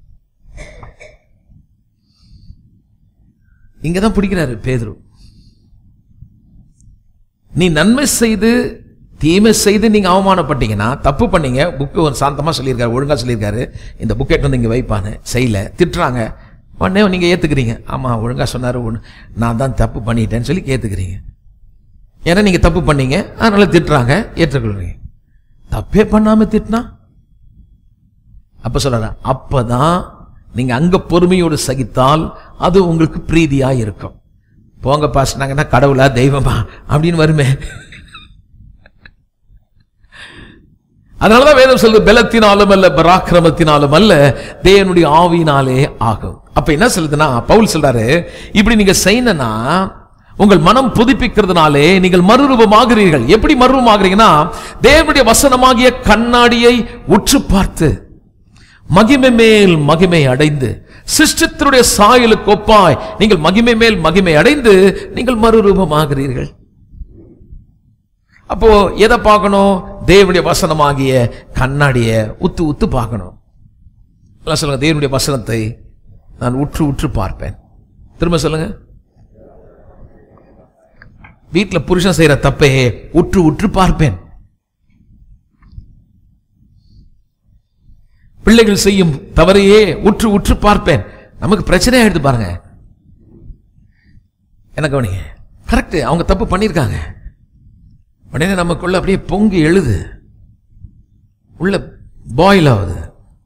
இங்கதான் பிடிக்கிறாரு பேதுரு நீ நன்மை செய்து தீமை செய்து நீங்க அவமானப்பட்டீங்கன்னா தப்பு பண்ணீங்க புக்கு ஒரு சாந்தமா சொல்லியிருக்காரு ஒழுங்கா சொல்லியிருக்காரு இந்த புக் எடுத்து வந்து இங்க வைப்பான்னு செய்யல திட்டுறாங்க உடனே நீங்க ஏத்துக்கிறீங்க ஆமா ஒழுங்கா சொன்னாரு ஒண்ணு நான் தான் தப்பு பண்ணிட்டேன்னு சொல்லி ஏத்துக்கிறீங்க ஏன்னா நீங்க தப்பு பண்ணீங்க அதனால திட்டுறாங்க ஏற்றுக்கொள்றீங்க தப்பே பண்ணாம திட்டினா அப்ப சொல்ற அப்பதான் நீங்க அங்க பொறுமையோடு சகித்தால் அது உங்களுக்கு பிரீதியா இருக்கும் போங்க பாசினாங்கன்னா கடவுளா தெய்வமா அப்படின்னு வருமே அதனாலதான் வேதம் சொல்லுது பலத்தினாலும் அல்ல பராக்கிரமத்தினாலும் அல்ல தேவனுடைய ஆவியினாலே ஆகும் அப்ப என்ன சொல்லுதுன்னா பவுல் சொல்றாரு இப்படி நீங்க செய்யணும்னா உங்கள் மனம் புதுப்பிக்கிறதுனாலே நீங்கள் மறுரூபமாகிறீர்கள் எப்படி மறுரூபமாகிறீங்கன்னா தேவனுடைய வசனமாகிய கண்ணாடியை உற்று பார்த்து மகிமை மேல் மகிமை அடைந்து சிஸ்டத்தினுடைய சாயலுக்கு ஒப்பாய் நீங்கள் மகிமை மேல் மகிமை அடைந்து நீங்கள் மறுரூபமாகிறீர்கள் அப்போ எதை பார்க்கணும் தேவனுடைய வசனமாகிய கண்ணாடிய உத்து உத்து பார்க்கணும் எல்லாம் சொல்லுங்க தேவனுடைய வசனத்தை நான் உற்று உற்று பார்ப்பேன் திரும்ப சொல்லுங்க வீட்டுல புருஷன் செய்யற தப்பையே உற்று உற்று பார்ப்பேன் பிள்ளைகள் செய்யும் தவறையே உற்று உற்று பார்ப்பேன் நமக்கு பிரச்சனை ஆயிடுது பாருங்க என்ன கவனிங்க கரெக்ட் அவங்க தப்பு பண்ணியிருக்காங்க உடனே நமக்குள்ள அப்படியே பொங்கி எழுது உள்ள பாயில் ஆகுது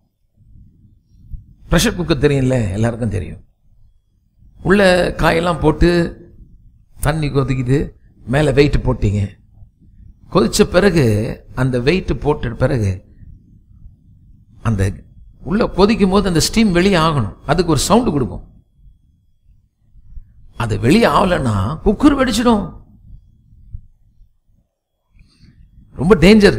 ப்ரெஷர் குக்கர் தெரியும்ல எல்லாருக்கும் தெரியும் உள்ள காயெல்லாம் போட்டு தண்ணி கொதிக்குது மேலே வெயிட் போட்டீங்க கொதிச்ச பிறகு அந்த வெயிட் போட்ட பிறகு அந்த உள்ள கொதிக்கும் போது அந்த ஸ்டீம் வெளியே ஆகணும் அதுக்கு ஒரு சவுண்டு கொடுக்கும் அது வெளியே ஆகலைன்னா குக்கர் வெடிச்சிடும் ரொம்ப டேஞ்சர்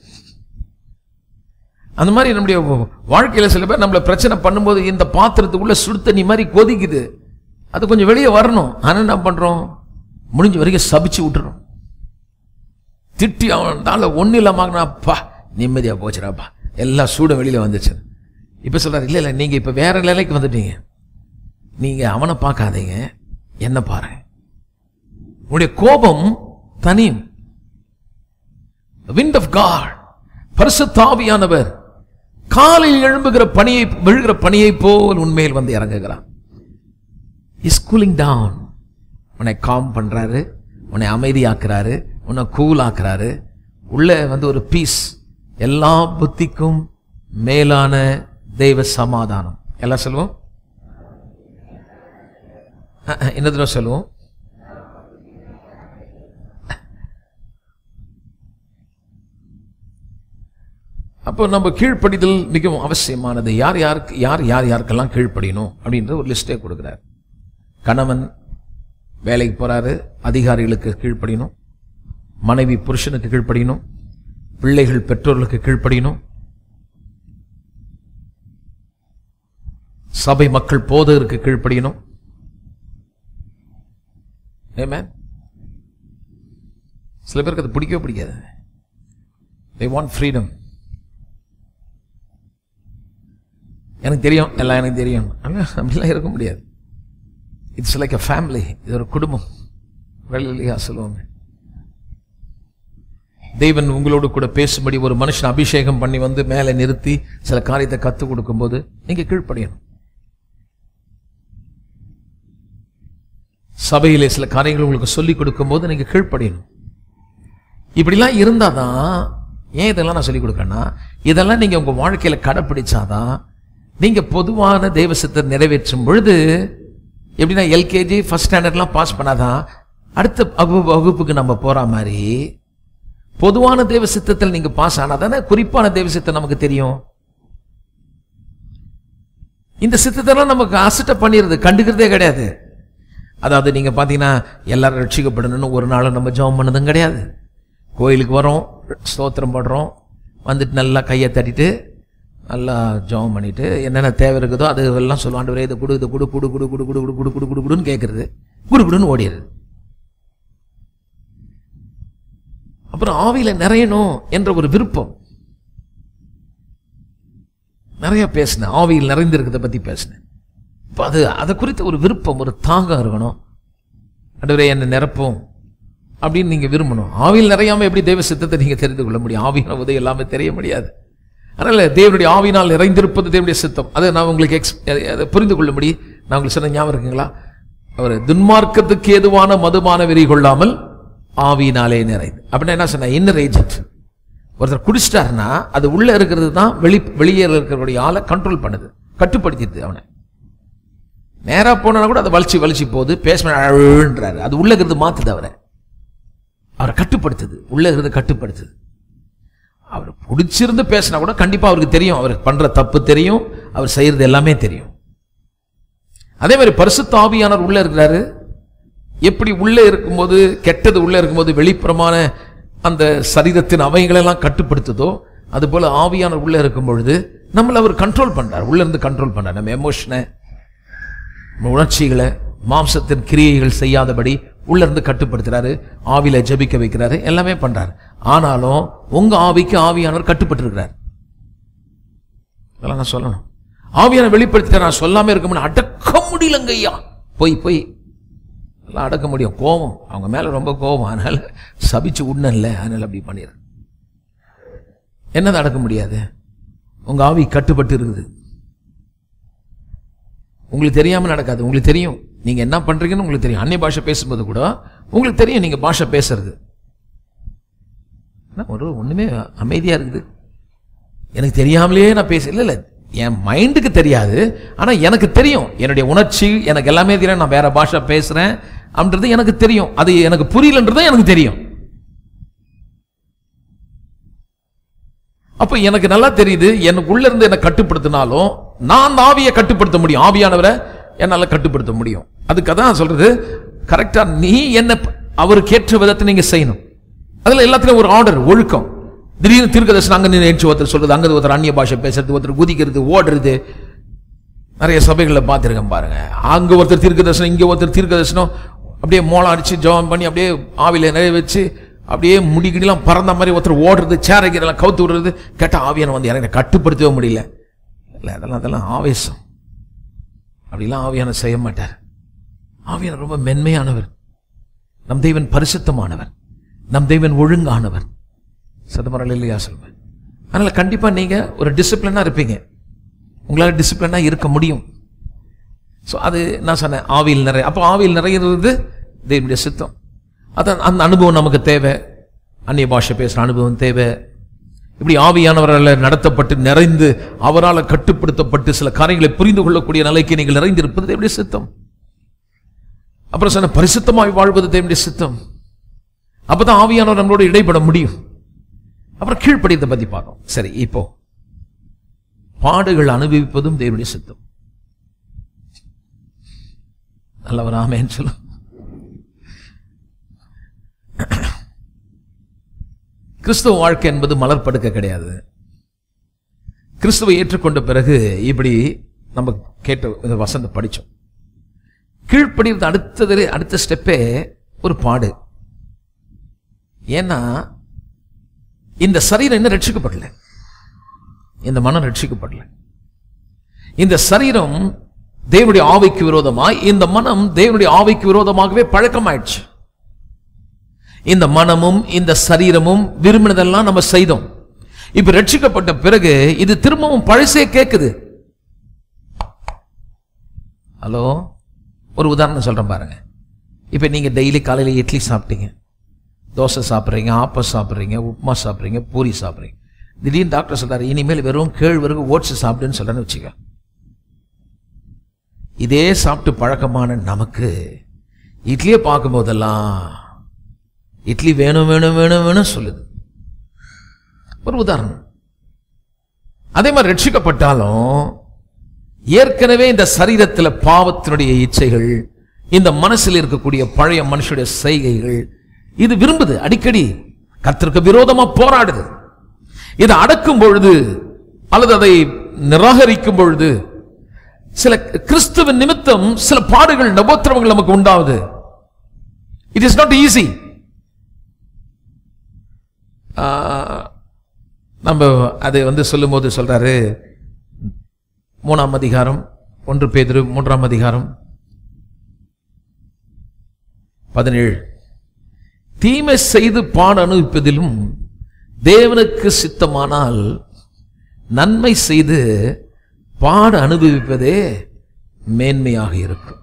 அந்த மாதிரி நம்முடைய வாழ்க்கையில சில பேர் நம்மள பிரச்சனை பண்ணும்போது இந்த பாத்திரத்துக்குள்ள சுடு தண்ணி மாதிரி கொதிக்குது அது கொஞ்சம் வெளியே வரணும் ஆனா என்ன பண்றோம் முடிஞ்ச வரைக்கும் சபிச்சு விட்டுறோம் திட்டி அவனால ஒன்றும் இல்லாமப்பா நிம்மதியா போச்சுடாப்பா எல்லா சூடும் வெளியில வந்துச்சு இப்ப சொல்றாரு இல்ல இல்ல நீங்க இப்ப வேற நிலைக்கு வந்துட்டீங்க நீங்க அவனை பார்க்காதீங்க என்ன பாருங்க உங்களுடைய கோபம் தனியும் விண்ட் ஆஃப் காட் பரிசுத்தாவியானவர் காலையில் எழும்புகிற பணியை விழுகிற பணியை போல் உண்மையில் வந்து இறங்குகிறான் இஸ் கூலிங் டவுன் உன்னை காம் பண்றாரு உன்னை அமைதியாக்குறாரு உன்னை கூல் ஆக்குறாரு உள்ள வந்து ஒரு பீஸ் எல்லா புத்திக்கும் மேலான தெய்வ சமாதானம் எல்லாம் சொல்லுவோம் அஹ், அஹ், என்ன தடவை சொல்லுவோம் அப்போ நம்ம கீழ்ப்படிதல் மிகவும் அவசியமானது யார் யாருக்கு யார் யார் யாருக்கெல்லாம் கீழ்ப்படியணும் அப்படின்ற ஒரு லிஸ்டே கொடுக்குறார் கணவன் வேலைக்கு போறாரு அதிகாரிகளுக்கு கீழ்ப்படியணும் மனைவி புருஷனுக்கு கீழ்ப்படியணும் பிள்ளைகள் பெற்றோர்களுக்கு கீழ்ப்படியணும் சபை மக்கள் போதகருக்கு கீழ்ப்படியணும் Amen. சில பேருக்கு அது பிடிக்கவே பிடிக்காது they want freedom எனக்கு தெரியும் எல்லாம் எனக்கு தெரியும் ஆனா, அப்படிலாம் இருக்க முடியாது இட்ஸ் லைக் a ஃபேமிலி இது ஒரு குடும்பம் வெளியிலையா சொல்லுவாங்க தேவன் உங்களோடு கூட பேசும்படி ஒரு மனுஷன் அபிஷேகம் பண்ணி வந்து மேலே நிறுத்தி சில காரியத்தை கற்றுக் கொடுக்கும்போது நீங்க கீழ்ப்படியணும் சபையிலே சில காரியங்கள் உங்களுக்கு சொல்லிக் கொடுக்கும்போது நீங்க கீழ்ப்படியணும் இப்படிலாம் இருந்தாதான் ஏன் இதெல்லாம் நான் சொல்லிக் கொடுக்கறேன்னா இதெல்லாம் நீங்க உங்க வாழ்க்கையில கடைப்பிடிச்சாதான் நீங்க பொதுவான தெய்வசத்தை நிறைவேற்றும் பொழுது எப்படின்னா எல்கேஜி ஃபர்ஸ்ட் ஸ்டாண்டர்ட்லாம் பாஸ் பண்ணாதான் அடுத்த வகுப்பு வகுப்புக்கு நம்ம போற மாதிரி பொதுவான தேவ சித்தத்தில் நீங்க பாஸ் ஆனாதானே குறிப்பான தேவ சித்தம் நமக்கு தெரியும் இந்த சித்தத்தெல்லாம் நமக்கு அசட்டை பண்ணிடுறது கண்டுக்கிறதே கிடையாது அதாவது நீங்க பாத்தீங்கன்னா எல்லாரும் ரட்சிக்கப்படணும்னு ஒரு நாளும் நம்ம ஜெபம் பண்ணதும் கிடையாது கோயிலுக்கு வரோம் ஸ்தோத்திரம் படுறோம் வந்துட்டு நல்லா கையை தட்டிட்டு நல்லா ஜெபம் பண்ணிட்டு என்னென்ன தேவை இருக்குதோ அது எல்லாம் சொல்லுவோம் ஆண்டவரே இதை கொடு இதை கொடு குடு குடு குடு குடு குடு குடு குடு குடு குடுன்னு கேட்கறது குடு குடுன்னு ஓடிடுது அப்புறம் ஆவியில நிறையணும் என்ற ஒரு விருப்பம் நிறைய பேசினேன் ஆவியில் நிறைந்திருக்கிறத பத்தி பேசினேன் இப்போ அது அதை குறித்த ஒரு விருப்பம் ஒரு தாகம் இருக்கணும் ஆண்டவரே என்னை நிரப்பும் அப்படின்னு நீங்க விரும்பணும் ஆவியில் நிறையாம எப்படி தெய்வ சித்தத்தை நீங்க தெரிந்து கொள்ள முடியும் ஆவியான உதவி எல்லாமே தெரிய முடியாது அதனால தேவனுடைய ஆவினால் நிறைந்திருப்பது தேவனுடைய சித்தம் அதை நான் உங்களுக்கு எக்ஸ் அதை புரிந்து கொள்ளும்படி நான் உங்களுக்கு சொன்ன ஞாபகம் இருக்குங்களா அவர் துன்மார்க்கத்துக்கு ஏதுவான மதுபான வெறி கொள்ளாமல் ஆவியினாலே நிறைந்து அப்படின்னா என்ன சொன்ன இன்னர் ஏஜென்ட் ஒருத்தர் குடிச்சிட்டாருன்னா அது உள்ள இருக்கிறது தான் வெளி வெளியே இருக்கிறவருடைய ஆளை கண்ட்ரோல் பண்ணுது கட்டுப்படுத்திடுது அவனை நேரா போனா கூட அதை வலிச்சு வலிச்சு போகுது பேசுறாரு அது உள்ள இருக்கிறது மாத்துது அவரை அவரை கட்டுப்படுத்துது உள்ள இருக்கிறது கட்டுப்படுத்துது அவர் பிடிச்சிருந்து பேசினா கூட கண்டிப்பா அவருக்கு தெரியும் அவர் பண்ற தப்பு தெரியும் அவர் செய்யறது எல்லாமே தெரியும் அதே மாதிரி பரிசுத்த ஆவியானவர் உள்ள இருக்கிறாரு எப்படி உள்ள இருக்கும்போது கெட்டது உள்ள இருக்கும்போது வெளிப்புறமான அந்த சரீரத்தின் அவைகளெல்லாம் கட்டுப்படுத்துதோ அது போல ஆவியானவர் உள்ள இருக்கும் பொழுது நம்மள அவர் கண்ட்ரோல் பண்றார் உள்ள இருந்து கண்ட்ரோல் பண்றார் நம்ம எமோஷனை நம்ம உணர்ச்சிகளை மாம்சத்தின் கிரியைகள் செய்யாதபடி உள்ள இருந்து கட்டுப்படுத்துறாரு ஆவியில ஜெபிக்க வைக்கிறாரு எல்லாமே பண்றாரு ஆனாலும் உங்க ஆவிக்கு ஆவியானவர் கட்டுப்பட்டு இருக்கிறார் இதெல்லாம் நான் சொல்லணும் ஆவியான வெளிப்படுத்திட்ட நான் சொல்லாம இருக்க முடியும் அடக்க முடியலங்க ஐயா போய் போய் எல்லாம் அடக்க முடியும் கோபம் அவங்க மேல ரொம்ப கோபம் அதனால சபிச்சு உண்ணல அதனால அப்படி பண்ணிடுறேன் என்னதை அடக்க முடியாது உங்க ஆவி கட்டுப்பட்டு இருக்குது உங்களுக்கு தெரியாம நடக்காது உங்களுக்கு தெரியும் நீங்க என்ன பண்றீங்கன்னு உங்களுக்கு தெரியும் அந்நிய பாஷை பேசும்போது கூட உங்களுக்கு தெரியும் நீங்க பாஷை பேசுறது என்ன ஒரு ஒண்ணுமே அமைதியா இருக்குது எனக்கு தெரியாமலே நான் பேச இல்ல இல்ல என் மைண்டுக்கு தெரியாது ஆனா எனக்கு தெரியும் என்னுடைய உணர்ச்சி எனக்கு எல்லாமே தெரியும் நான் வேற பாஷை பேசுறேன் அப்படின்றது எனக்கு தெரியும் அது எனக்கு புரியலன்றது எனக்கு தெரியும் அப்ப எனக்கு நல்லா தெரியுது எனக்கு உள்ள இருந்து என்ன கட்டுப்படுத்தினாலும் நான் அந்த ஆவியை கட்டுப்படுத்த முடியும் ஆவியானவரை என்னால கட்டுப்படுத்த முடியும் அதுக்கு தான் சொல்றது கரெக்டா நீ என்ன ப- அவருக்கு ஏற்ற விதத்தை நீங்க செய்யணும் அதுல எல்லாத்துலயும் ஒரு ஆர்டர் ஒழுக்கம் திடீர்னு தீர்க்கதர்சனம் அங்க நின்று ஒருத்தர் சொல்றது அங்க ஒருத்தர் அந்நிய பாஷை பேசுறது ஒருத்தர் குதிக்கிறது ஓடுறது நிறைய சபைகளில் பார்த்துருக்கேன் பாருங்க அங்க ஒருத்தர் தீர்க்க தரிசனம் இங்க ஒருத்தர் தீர்க்க தரிசனம் அப்படியே மோளம் அடிச்சு ஜெபம் பண்ணி அப்படியே ஆவியில நிறைய வச்சு அப்படியே முடிகிடிலாம் பறந்த மாதிரி ஒருத்தர் ஓடுறது சேரைக்கிறெல்லாம் கவுத்து விடுறது கேட்ட ஆவியான வந்து எனக்கு கட்டுப்படுத்தவே முடியல இல்லை அதெல்லாம் அதெல்லாம் ஆவேசம் அப்படிலாம் ஆவியான செய்ய மாட்டார் ஆவியான ரொம்ப மென்மையானவர் நம் தெய்வன் பரிசுத்தமானவர் நம் தெய்வன் ஒழுங்கானவர் சதமரல் இல்லையா சொல்வேன் அதனால கண்டிப்பா நீங்க ஒரு டிசிப்ளினா இருப்பீங்க உங்களால டிசிப்ளினா இருக்க முடியும் ஸோ அது நான் சொன்னேன் ஆவியில் நிறைய அப்போ ஆவியில் நிறையிறது தேவனுடைய சித்தம் அதான் அந்த அனுபவம் நமக்கு தேவை அந்நிய பாஷை பேசுகிற அனுபவம் தேவை இப்படி ஆவியானவரால் நடத்தப்பட்டு நிறைந்து அவரால் கட்டுப்படுத்தப்பட்டு சில காரியங்களை புரிந்து கொள்ளக்கூடிய நிலைக்கு நீங்கள் நிறைந்திருப்பது தேவனுடைய சித்தம் அப்புறம் சொன்ன பரிசுத்தமாய் வாழ்வது தேவனுடைய சித்தம் அப்பதான் ஆவியானவர் நம்மளோட இடைப்பட முடியும் அப்புறம் கீழ்ப்படியத்தை பத்தி பார்த்தோம் சரி இப்போ பாடுகள் அனுபவிப்பதும் தேவனுடைய சித்தம் நல்லவர் ஆமேன்னு சொல்லும் கிறிஸ்துவ வாழ்க்கை என்பது மலர்படுக்க கிடையாது கிறிஸ்துவை ஏற்றுக்கொண்ட பிறகு இப்படி நம்ம கேட்ட இந்த வசந்த படிச்சோம் கீழ்ப்படிறது அடுத்தது அடுத்த ஸ்டெப்பே ஒரு பாடு ஏன்னா இந்த சரீரம் இன்னும் ரட்சிக்கப்படல இந்த மனம் ரட்சிக்கப்படல இந்த சரீரம் தேவனுடைய ஆவிக்கு விரோதமாய் இந்த மனம் தேவனுடைய ஆவிக்கு விரோதமாகவே பழக்கமாயிடுச்சு இந்த மனமும் இந்த சரீரமும் விரும்பினதெல்லாம் நம்ம செய்தோம் இப்ப ரட்சிக்கப்பட்ட பிறகு இது திரும்பவும் பழசே கேக்குது ஹலோ ஒரு உதாரணம் சொல்றேன் பாருங்க இப்ப நீங்க டெய்லி காலையில இட்லி சாப்பிட்டீங்க தோசை சாப்பிட்றீங்க ஆப்பம் சாப்பிட்றீங்க உப்புமா சாப்பிட்றீங்க பூரி சாப்பிட்றீங்க திடீர்னு டாக்டர் சொல்றாரு இனிமேல் வெறும் கேழ்வரகு ஓட்ஸ் சாப்பிடுன்னு சொல்றேன்னு வச்சுக்க இதே சாப்பிட்டு பழக்கமான நமக்கு இட்லியை பார்க்கும்போதெல்லாம் இட்லி வேணும் வேணும் வேணும் வேணும் சொல்லுது ஒரு உதாரணம் அதே மாதிரி ரட்சிக்கப்பட்டாலும் ஏற்கனவே இந்த சரீரத்துல பாவத்தினுடைய இச்சைகள் இந்த மனசில் இருக்கக்கூடிய பழைய மனுஷனுடைய செய்கைகள் இது விரும்புது அடிக்கடி கர்த்தருக்கு விரோதமா போராடுது இதை அடக்கும் பொழுது அல்லது அதை நிராகரிக்கும் பொழுது சில கிறிஸ்துவின் நிமித்தம் சில பாடுகள் நபோத்திரங்கள் நமக்கு உண்டாகுது இட் இஸ் நாட் ஈஸி நம்ம அதை வந்து சொல்லும்போது சொல்றாரு மூணாம் அதிகாரம் ஒன்று பேதிரு மூன்றாம் அதிகாரம் பதினேழு தீமை செய்து பாட அனுபவிப்பதிலும் தேவனுக்கு சித்தமானால் நன்மை செய்து பாட அனுபவிப்பதே மேன்மையாக இருக்கும்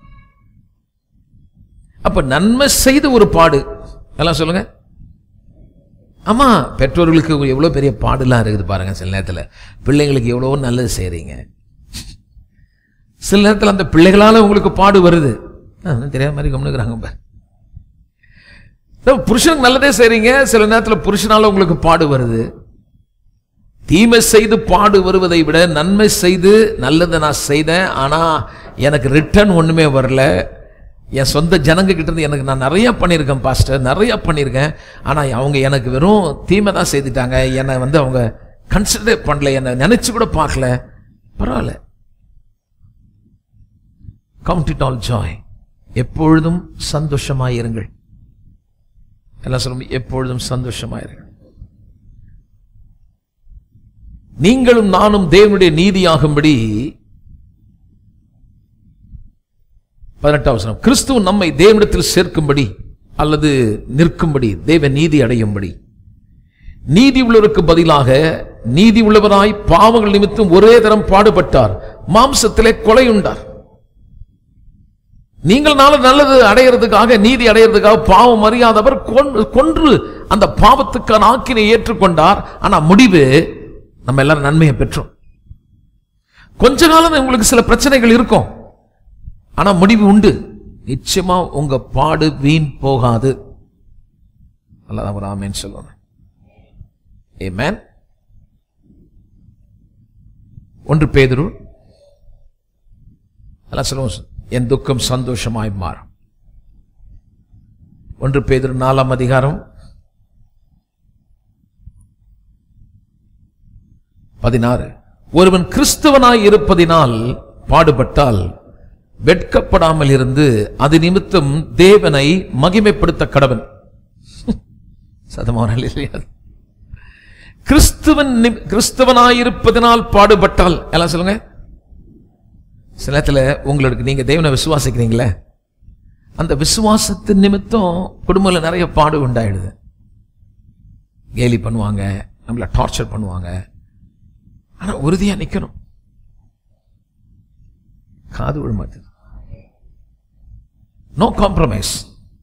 அப்ப நன்மை செய்து ஒரு பாடு எல்லாம் சொல்லுங்க ஆமா பெற்றோர்களுக்கு எவ்வளவு பெரிய பாடுலாம் இருக்குது பாருங்க சில நேரத்துல பிள்ளைங்களுக்கு எவ்வளவோ நல்லது செய்றீங்க சில நேரத்துல அந்த பிள்ளைகளால உங்களுக்கு பாடு வருது ஆ, தெரியாத மாதிரி கவனிக்கிறாங்க பாரு நம்ம புருஷனுக்கு நல்லதே செய்றீங்க சில நேரத்துல புருஷனால உங்களுக்கு பாடு வருது தீமை செய்து பாடு வருவதை விட நன்மை செய்து நல்லதை நான் செய்தேன் ஆனா எனக்கு ரிட்டர்ன் ஒண்ணுமே வரல என் சொந்த ஜனங்க கிட்ட இருந்து எனக்கு நான் நிறைய பண்ணியிருக்கேன் பாஸ்டர் நிறைய பண்ணியிருக்கேன் ஆனா அவங்க எனக்கு வெறும் தீமை தான் செய்துட்டாங்க என்னை வந்து அவங்க கன்சிடர் பண்ணல என்னை நினைச்சு கூட பார்க்கல பரவாயில்ல கவுண்ட் இட் ஆல் ஜாய் எப்பொழுதும் சந்தோஷமாயிருங்கள் எல்லாம் சொல்லும் எப்பொழுதும் சந்தோஷமாயிருங்கள் நீங்களும் நானும் தேவனுடைய நீதியாகும்படி பதினெட்டாம் வசனம் கிறிஸ்துவ நம்மை தேவனிடத்தில் சேர்க்கும்படி அல்லது நிற்கும்படி தேவ நீதி அடையும்படி நீதி உள்ளவருக்கு பதிலாக நீதி உள்ளவராய் பாவங்கள் நிமித்தம் ஒரே தரம் பாடுபட்டார் மாம்சத்திலே கொலையுண்டார் நீங்கள் நாள நல்லது அடையிறதுக்காக நீதி அடையிறதுக்காக பாவம் அறியாதவர் கொன்று- கொன்று அந்த பாவத்துக்கான ஆக்கினை ஏற்றுக்கொண்டார் ஆனா முடிவு நம்ம எல்லாரும் நன்மையை பெற்றோம் கொஞ்ச காலம் உங்களுக்கு சில பிரச்சனைகள் இருக்கும் ஆனா முடிவு உண்டு நிச்சயமா உங்க பாடு வீண் போகாது அல்லாதான் ஒரு ஆமேன்னு சொல்லணும் ஏமேன் ஒன்று பேதுரு எல்லாம் சொல்லுவோம் என் துக்கம் சந்தோஷமாய் மாறும் ஒன்று பேதுரு நாலாம் அதிகாரம் பதினாறு ஒருவன் கிறிஸ்தவனாய் இருப்பதினால் பாடுபட்டால் வெட்கப்படாமல் இருந்து அது நிமித்தம் தேவனை மகிமைப்படுத்த கடவன் சதமான இல்லையா கிறிஸ்துவன் நி- கிறிஸ்தவனாயிருப்பதனால் பாடுபட்டால் எல்லாம் சொல்லுங்க சில நேரத்துல உங்களுக்கு நீங்க தேவனை விசுவாசிக்கிறீங்களே அந்த விசுவாசத்தின் நிமித்தம் குடும்பத்தில் நிறைய பாடு உண்டாயிடுது கேலி பண்ணுவாங்க நம்மள டார்ச்சர் பண்ணுவாங்க ஆனா உறுதியா நிக்கணும் காது விழ மாட்டேது நோ காம்ப்ரமைஸ்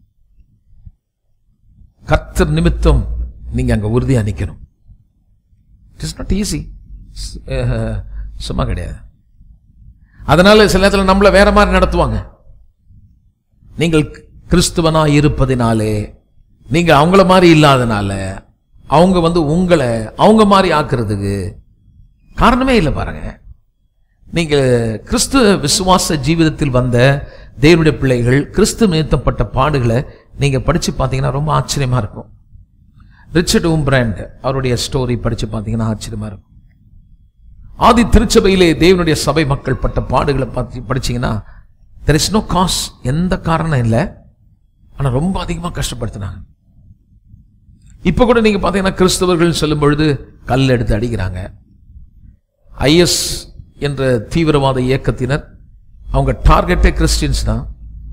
கர்த்தர் நிமித்தம் நீங்க அங்க உறுதியா நிக்கணும் இட்ஸ் நாட் ஈஸி சும்மா கிடையாது அதனால சில நேரத்தில் நம்மள வேற மாதிரி நடத்துவாங்க நீங்கள் கிறிஸ்துவனா இருப்பதினாலே நீங்க அவங்கள மாதிரி இல்லாதனால அவங்க வந்து உங்களை அவங்க மாதிரி ஆக்குறதுக்கு காரணமே இல்லை பாருங்க நீங்க கிறிஸ்து விசுவாச ஜீவிதத்தில் வந்த தேவனுடைய பிள்ளைகள் கிறிஸ்து நிறுத்தப்பட்ட பாடுகளை நீங்க படிச்சு பார்த்தீங்கன்னா ரொம்ப ஆச்சரியமா இருக்கும் ரிச்சர்ட் ஊம்பிராண்ட் அவருடைய ஸ்டோரி படிச்சு பார்த்தீங்கன்னா ஆச்சரியமா இருக்கும் ஆதி திருச்சபையிலே தேவனுடைய சபை மக்கள் பட்ட பாடுகளை பார்த்து படிச்சீங்கன்னா தெர் இஸ் நோ காஸ் எந்த காரணம் இல்லை ஆனா ரொம்ப அதிகமா கஷ்டப்படுத்தினாங்க இப்ப கூட நீங்க பார்த்தீங்கன்னா கிறிஸ்தவர்கள் சொல்லும் பொழுது கல் எடுத்து அடிக்கிறாங்க ஐஎஸ் என்ற தீவிரவாத இயக்கத்தினர் அவங்க டார்கெட்டே கிறிஸ்டியன்ஸ் தான்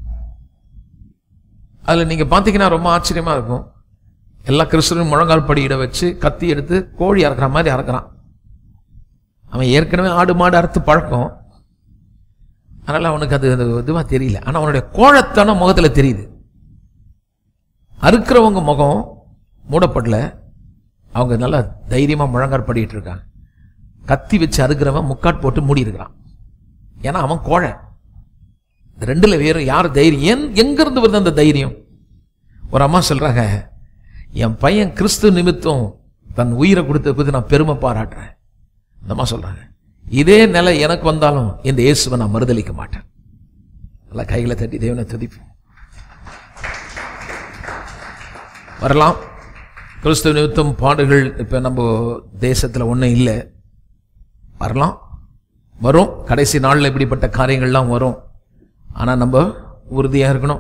அதுல நீங்க பார்த்தீங்கன்னா ரொம்ப ஆச்சரியமா இருக்கும் எல்லா கிறிஸ்தவரும் முழங்கால் படியிட வச்சு கத்தி எடுத்து கோழி அறுக்கிற மாதிரி அறுக்கிறான் அவன் ஏற்கனவே ஆடு மாடு அறுத்து பழக்கம் அதனால அவனுக்கு அது அது இதுவா தெரியல ஆனா அவனுடைய கோழத்தனம் முகத்துல தெரியுது அறுக்கிறவங்க முகம் மூடப்படல அவங்க நல்லா தைரியமா முழங்கால் படிட்டு இருக்காங்க கத்தி வச்சு அறுக்கிறவன் முக்காட் போட்டு மூடி இருக்கிறான் ஏன்னா அவன் கோழை இந்த ரெண்டுல வேற யார் தைரியம் என்- எங்க இருந்து வருது அந்த தைரியம் ஒரு அம்மா சொல்றாங்க என் பையன் கிறிஸ்து நிமித்தம் தன் உயிரை கொடுத்த பத்தி நான் பெருமை பாராட்டுறேன் அந்த அம்மா சொல்றாங்க இதே நிலை எனக்கு வந்தாலும் இந்த இயேசுவை நான் மறுதலிக்க மாட்டேன் நல்லா கைகளை தட்டி தேவனை துதிப்போம் வரலாம் கிறிஸ்துவ நிமித்தம் பாடுகள் இப்ப நம்ம தேசத்துல ஒண்ணும் இல்லை வரலாம் வரும் கடைசி நாள்ல இப்படிப்பட்ட காரியங்கள்லாம் வரும் ஆனா நம்ம உறுதியா இருக்கணும்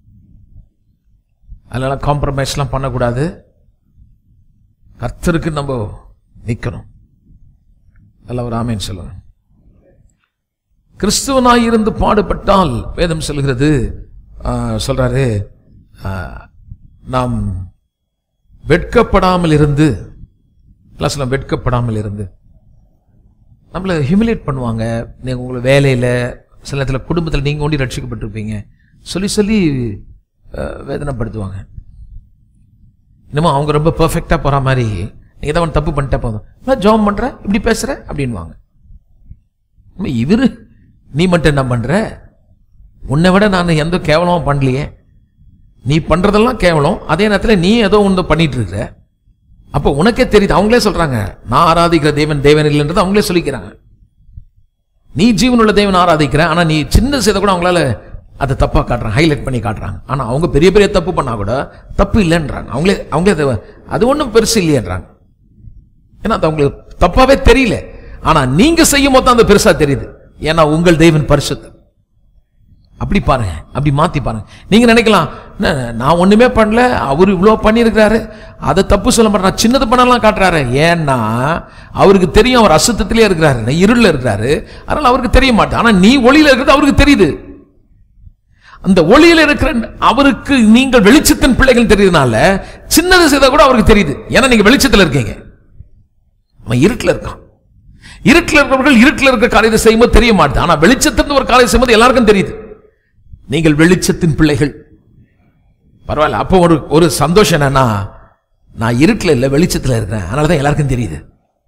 அதனால காம்ப்ரமைஸ்லாம் பண்ணக்கூடாது கர்த்தருக்கு நம்ம நிக்கணும் நல்ல ஒரு ஆமேன் சொல்லுங்க கிறிஸ்துவனாயிருந்து பாடுபட்டால் வேதம் சொல்கிறது ஆ, சொல்றாரு ஆ, நாம் வெட்கப்படாமல் இருந்து எல்லாம் சொல்ல வெட்கப்படாமல் இருந்து நம்மளை ஹியூமிலேட் பண்ணுவாங்க நீங்க உங்களை வேலையில சில நேரத்துல குடும்பத்தில் நீங்க ஒண்டி ரட்சிக்கப்பட்டிருப்பீங்க சொல்லி சொல்லி அஹ், வேதனைப்படுத்துவாங்க இன்னமும் அவங்க ரொம்ப பெர்ஃபெக்டா போற மாதிரி நீங்க தான் ஒன்று தப்பு பண்ணிட்டா போதும் நான் ஜாம் பண்ற இப்படி பேசுற அப்படின்வாங்க அம்மா, இவரு நீ மட்டும் என்ன பண்ற உன்னை விட நான் எந்த கேவலமும் பண்ணலையே நீ பண்றதெல்லாம் கேவலம் அதே நேரத்தில் நீ ஏதோ ஒன்று பண்ணிட்டு இருக்கிற அப்போ உனக்கே தெரியுது அவங்களே சொல்றாங்க நான் ஆராதிக்கிற தேவன் தேவன் இல்லைன்றது அவங்களே சொல்லிக்கிறாங்க நீ ஜீவனுள்ள தேவன் ஆராதிக்கிற ஆனா நீ சின்ன செய்த கூட அவங்களால அதை தப்பா காட்டுறாங்க ஹைலைட் பண்ணி காட்டுறாங்க ஆனா அவங்க பெரிய பெரிய தப்பு பண்ணா கூட தப்பு இல்லைன்றாங்க அவங்களே அவங்களே அதை- அது ஒண்ணும் பெருசு இல்லையன்றாங்க ஏன்னா அது அவங்களுக்கு தப்பாவே தெரியல ஆனா நீங்க செய்யும் போது தான் அது பெருசா தெரியுது ஏன்னா உங்கள் தேவன் பரிசுத்தர் அப்படி பாருங்க அப்படி மாத்தி பாருங்க நீங்க நினைக்கலாம் "என்ன, நான் ஒண்ணுமே பண்ணல அவர் இவ்வளவு பண்ணியிருக்கிறாரு அதை தப்பு சொல்ல மாட்டேன் நான் சின்னது பண்ணலாம் காட்டுறாரு ஏன்னா அவருக்கு தெரியும் அவர் அசுத்தத்திலே இருக்கிறாரு நான் இருள்ல இருக்கிறாரு அதனால அவருக்கு தெரிய மாட்டேன் ஆனா நீ ஒளியில இருக்கிறது அவருக்கு தெரியுது அந்த ஒளியில இருக்கிற அவருக்கு நீங்கள் வெளிச்சத்தின் பிள்ளைகள் தெரியுதுனால சின்னது செய்தா கூட அவருக்கு தெரியுது ஏன்னா நீங்க வெளிச்சத்துல இருக்கீங்க அவன் இருட்டுல இருக்கான் இருட்டுல இருக்கிறவர்கள் இருட்டுல இருக்கிற காரியத்தை செய்யும்போது தெரிய மாட்டேது ஆனா வெளிச்சத்திலிருந்து ஒரு காரியம் செய்யும்போது எல்லாருக்கும் தெரியுது நீங்கள் வெளிச்சத்தின் பிள்ளைகள் பரவாயில்ல அப்போ ஒரு ஒரு சந்தோஷம் என்னன்னா நான் இருட்டுல இல்ல வெளிச்சத்துல இருக்கிறேன் அதனாலதான் எல்லாருக்கும் தெரியுது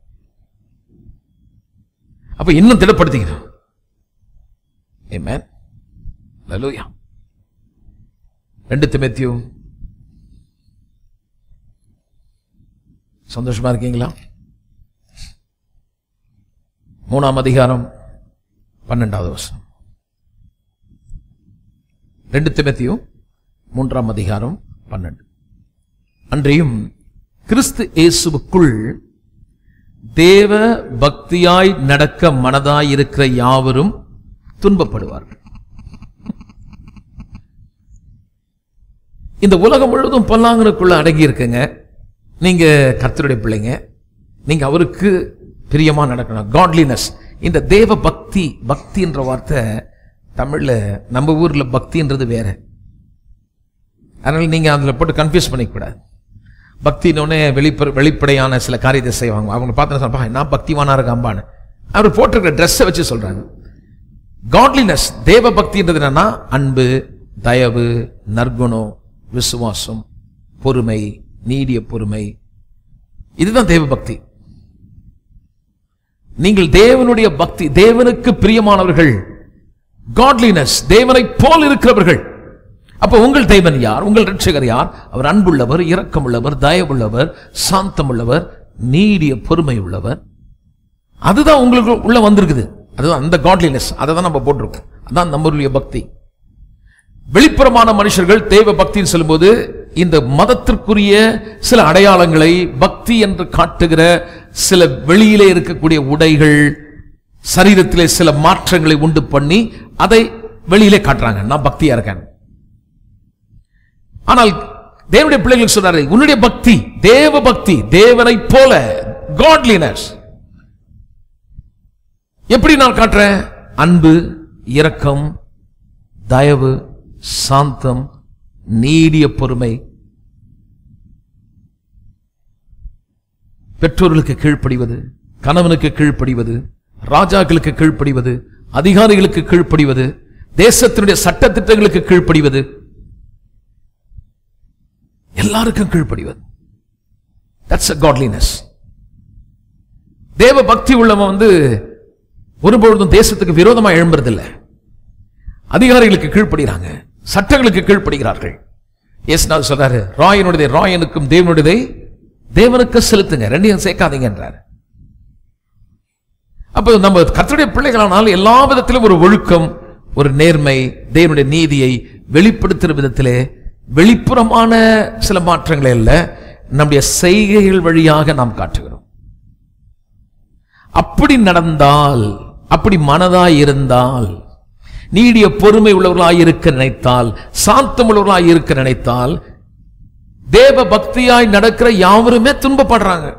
அப்ப இன்னும் திடப்படுத்திக்கணும் Amen. Hallelujah. ரெண்டு திமேத்தியு சந்தோஷமா இருக்கீங்களா மூணாம் அதிகாரம் பன்னெண்டாவது வருஷம் ரெண்டு திமத்தியும் மூன்றாம் அதிகாரம் பன்னெண்டு அன்றையும் கிறிஸ்து இயேசுவுக்குள் தேவ பக்தியாய் நடக்க மனதாய் இருக்கிற யாவரும் துன்பப்படுவார்கள் இந்த உலகம் முழுவதும் பல்லாங்கனுக்குள்ள அடங்கி இருக்குங்க நீங்க கர்த்தருடைய பிள்ளைங்க நீங்க அவருக்கு பிரியமா நடக்கணும் காட்லினஸ் இந்த தேவ பக்தி பக்தி என்ற வார்த்தை தமிழ்ல நம்ம ஊர்ல பக்தின்றது வேற அதனால நீங்க அதுல போட்டு கன்ஃபியூஸ் பண்ணிக்கூடாது பக்தினோடனே வெளிப்ப வெளிப்படையான சில காரியத்தை செய்வாங்க அவங்க பார்த்து சொல்லுப்பா நான் பக்திவானா இருக்காம்பான்னு அவர் போட்டிருக்கிற ட்ரெஸ்ஸை வச்சு சொல்றாங்க காட்லினஸ் தேவ பக்தின்றது என்னன்னா அன்பு தயவு நற்குணம் விசுவாசம் பொறுமை நீடிய பொறுமை இதுதான் தேவ பக்தி நீங்கள் தேவனுடைய பக்தி தேவனுக்கு பிரியமானவர்கள் காட்லினஸ் தேவனை போல் இருக்கிறவர்கள் அப்ப உங்கள் தேவன் யார் உங்கள் ரட்சகர் யார் அவர் அன்புள்ளவர் இரக்கமுள்ளவர் தயவுள்ளவர் சாந்தமுள்ளவர் நீடிய பொறுமை உள்ளவர் அதுதான் உங்களுக்கு உள்ள வந்திருக்குது அதுதான் அந்த காட்லினஸ் அதை தான் நம்ம போட்டிருக்கோம் அதான் நம்மளுடைய பக்தி வெளிப்புறமான மனுஷர்கள் தேவ பக்தின்னு சொல்லும்போது இந்த மதத்திற்குரிய சில அடையாளங்களை பக்தி என்று காட்டுகிற சில வெளியிலே இருக்கக்கூடிய உடைகள் சரீரத்திலே சில மாற்றங்களை உண்டு பண்ணி அதை வெளியிலே காட்டுறாங்க நான் பக்தியா இருக்கேன் ஆனால் தேவனுடைய பிள்ளைகள் சொல்றாரு உன்னுடைய பக்தி தேவ பக்தி தேவனை போல காட்லினஸ் எப்படி நான் காட்டுறேன் அன்பு இரக்கம் தயவு சாந்தம் நீடிய பொறுமை பெற்றோர்களுக்கு கீழ்ப்படிவது கணவனுக்கு கீழ்ப்படிவது ராஜாக்களுக்கு கீழ்ப்படிவது அதிகாரிகளுக்கு கீழ்ப்படிவது தேசத்தினுடைய சட்ட திட்டங்களுக்கு கீழ்ப்படிவது எல்லாருக்கும் கீழ்ப்படிவது தட்ஸ் அ காட்லினஸ் தேவ பக்தி உள்ளவன் வந்து ஒருபொழுதும் தேசத்துக்கு விரோதமா எழும்புறதில்லை அதிகாரிகளுக்கு கீழ்ப்படுகிறாங்க சட்டங்களுக்கு கீழ்ப்படுகிறார்கள் இயேசுநாதர் சொல்றாரு ராயனுடைய ராயனுக்கும் தேவனுடையதை தேவனுக்கு செலுத்துங்க ரெண்டையும் சேர்க்காதீங்க என்றார் அப்ப நம்ம கர்த்தருடைய பிள்ளைகளானால் எல்லா விதத்திலும் ஒரு ஒழுக்கம் ஒரு நேர்மை தேவனுடைய நீதியை வெளிப்படுத்துகிற விதத்திலே வெளிப்புறமான சில மாற்றங்களை அல்ல நம்முடைய செய்கைகள் வழியாக நாம் காட்டுகிறோம் அப்படி நடந்தால் அப்படி மனதாய் இருந்தால் நீடிய பொறுமை உள்ளவர்களாய் இருக்க நினைத்தால் சாந்தம் உள்ளவர்களாய் இருக்க நினைத்தால் தேவ பக்தியாய் நடக்கிற யாவருமே துன்பப்படுறாங்க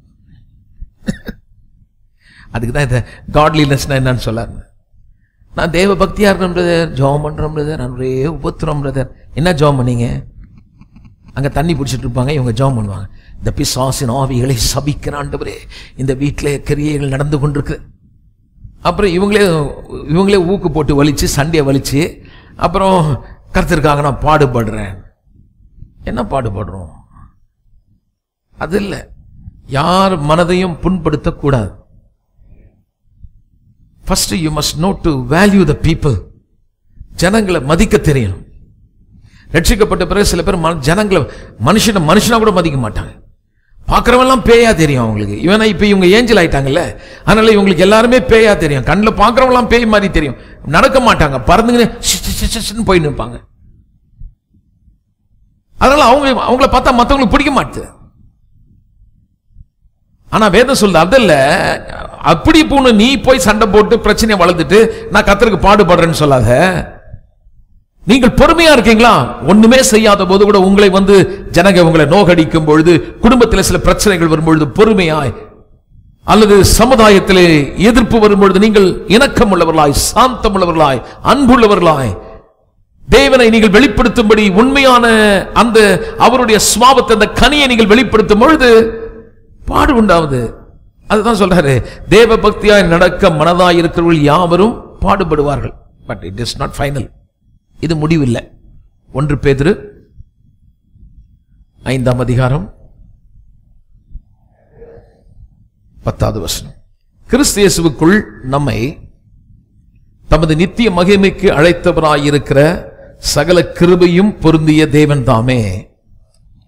அதுக்கு தான் இந்த காட்லினஸ்னா என்னன்னு சொல்லாரு நான் தேவ பக்தியா இருக்கேன் பிரதர் ஜோம் பண்றோம் பிரதர் நான் ஒரே உபத்திரம் பிரதர் என்ன ஜோம் பண்ணீங்க அங்க தண்ணி பிடிச்சிட்டு இருப்பாங்க இவங்க ஜோம் பண்ணுவாங்க இந்த பிசாசின் ஆவிகளை சபிக்கிற ஆண்டவரே இந்த வீட்டிலே கிரியைகள் நடந்து கொண்டிருக்கு அப்புறம் இவங்களே இவங்களே ஊக்கு போட்டு வலிச்சு சண்டையை வலிச்சு அப்புறம் கருத்திருக்காங்க நான் பாடுபடுறேன் என்ன பாடுபடுறோம் அது இல்லை யார் மனதையும் புண்படுத்தக்கூடாது first you must know to value the people ஜனங்களை மதிக்க தெரியணும் ரட்சிக்கப்பட்ட பிறகு சில பேர் மன- ஜனங்களை மனுஷனை மனுஷனா கூட மதிக்க மாட்டாங்க பார்க்கறவெல்லாம் பேயா தெரியும் அவங்களுக்கு இவனா இப்ப இவங்க ஏஞ்சல் ஆயிட்டாங்கல்ல அதனால இவங்களுக்கு எல்லாருமே பேயா தெரியும் கண்ணில் பார்க்கறவங்களாம் பேய் மாதிரி தெரியும் நடக்க மாட்டாங்க பறந்துங்கன்னு ஷி, ஷி, ஷி, ஷி, ஷின்னு போய் நிற்பாங்க அதனால அவங்க அவங்கள பார்த்தா மற்றவங்களுக்கு பிடிக்க மாட்டுது ஆனா வேதம் சொல்லுது அதல்ல அப்படி போன நீ போய் சண்டை போட்டு பிரச்சனையை வளர்த்துட்டு நான் கத்தருக்கு பாடுபடுறேன்னு சொல்லாத நீங்கள் பொறுமையா இருக்கீங்களா ஒண்ணுமே செய்யாத போது கூட உங்களை வந்து ஜனங்க உங்களை நோகடிக்கும் பொழுது குடும்பத்தில் சில பிரச்சனைகள் வரும்பொழுது பொறுமையாய் அல்லது சமுதாயத்திலே எதிர்ப்பு வரும்பொழுது நீங்கள் இணக்கம் உள்ளவர்களாய் சாந்தம் உள்ளவர்களாய் அன்புள்ளவர்களாய் தேவனை நீங்கள் வெளிப்படுத்தும்படி உண்மையான அந்த அவருடைய சுவாபத்தை அந்த கனியை நீங்கள் வெளிப்படுத்தும் பொழுது பாடு உண்டாவது அதுதான் சொல்றாரு தேவ பக்தியாய் நடக்க மனதாய் இருக்கிறவர்கள் யாவரும் பாடுபடுவார்கள் but it is not final இது முடிவில்லை ஒன்று பேதுரு ஐந்தாம் அதிகாரம் பத்தாவது வசனம் கிறிஸ்து இயேசுவுக்குள் நம்மை தமது நித்திய மகிமைக்கு அழைத்தவராயிருக்கிற சகல கிருபையும் பொருந்திய தேவன் தாமே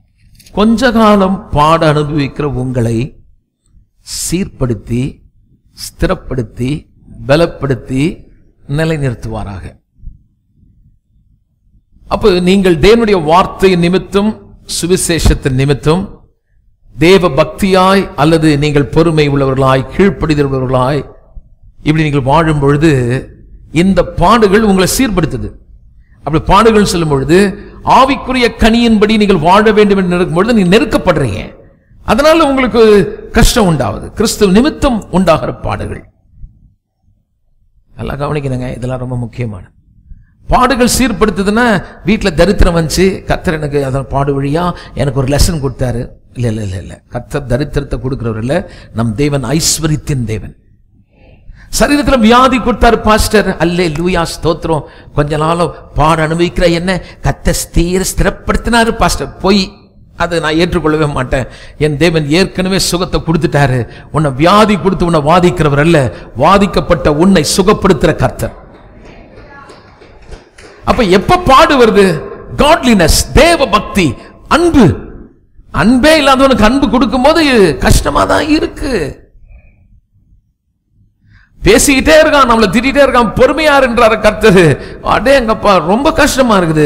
கொஞ்ச காலம் பாட அனுபவிக்கிற உங்களை சீர்படுத்தி ஸ்திரப்படுத்தி பலப்படுத்தி நிலைநிறுத்துவாராக அப்ப நீங்கள் தேவனுடைய வார்த்தை நிமித்தம் சுவிசேஷத்தின் நிமித்தம் தேவ பக்தியாய் அல்லது நீங்கள் பொறுமை உள்ளவர்களாய் கீழ்ப்படிதல் உள்ளவர்களாய் இப்படி நீங்கள் வாழும் பொழுது இந்த பாடுகள் உங்களை சீர்படுத்துது அப்படி பாடுகள் சொல்லும் பொழுது ஆவிக்குரிய கனியின்படி நீங்கள் வாழ வேண்டும் என்று நினைக்கும் பொழுது நீங்க நெருக்கப்படுறீங்க அதனால உங்களுக்கு கஷ்டம் உண்டாகுது கிறிஸ்துவ நிமித்தம் உண்டாகிற பாடுகள் நல்லா கவனிக்கணுங்க இதெல்லாம் ரொம்ப முக்கியமான பாடுகள் சீர்படுத்துதுன்னா வீட்டில் தரித்திரம் வந்துச்சு கத்தர் எனக்கு அதன் பாடு வழியா எனக்கு ஒரு லெசன் கொடுத்தாரு இல்ல இல்ல இல்ல இல்ல கத்தர் தரித்திரத்தை கொடுக்கிறவர் இல்ல நம் தேவன் ஐஸ்வரித்தின் தேவன் சரீரத்துல வியாதி கொடுத்தாரு பாஸ்டர் அல்லே லூயா ஸ்தோத்திரம் கொஞ்ச நாளும் பாட அனுபவிக்கிற என்ன கத்த ஸ்தீர ஸ்திரப்படுத்தினாரு பாஸ்டர் போய் அதை நான் ஏற்றுக்கொள்ளவே மாட்டேன் என் தேவன் ஏற்கனவே சுகத்தை கொடுத்துட்டாரு உன்னை வியாதி கொடுத்து உன்னை வாதிக்கிறவர் அல்ல வாதிக்கப்பட்ட உன்னை சுகப்படுத்துற கர்த்தர் அப்ப எப்ப பாடு வருது காட்லினஸ் தேவ பக்தி அன்பு அன்பே இல்லாதவனுக்கு அன்பு கொடுக்கும்போது கஷ்டமா தான் இருக்கு பேசிக்கிட்டே இருக்கான் நம்மள திட்டிகிட்டே இருக்கான் பொறுமையார் என்றார கர்த்தர் அடே எங்கப்பா ரொம்ப கஷ்டமா இருக்குது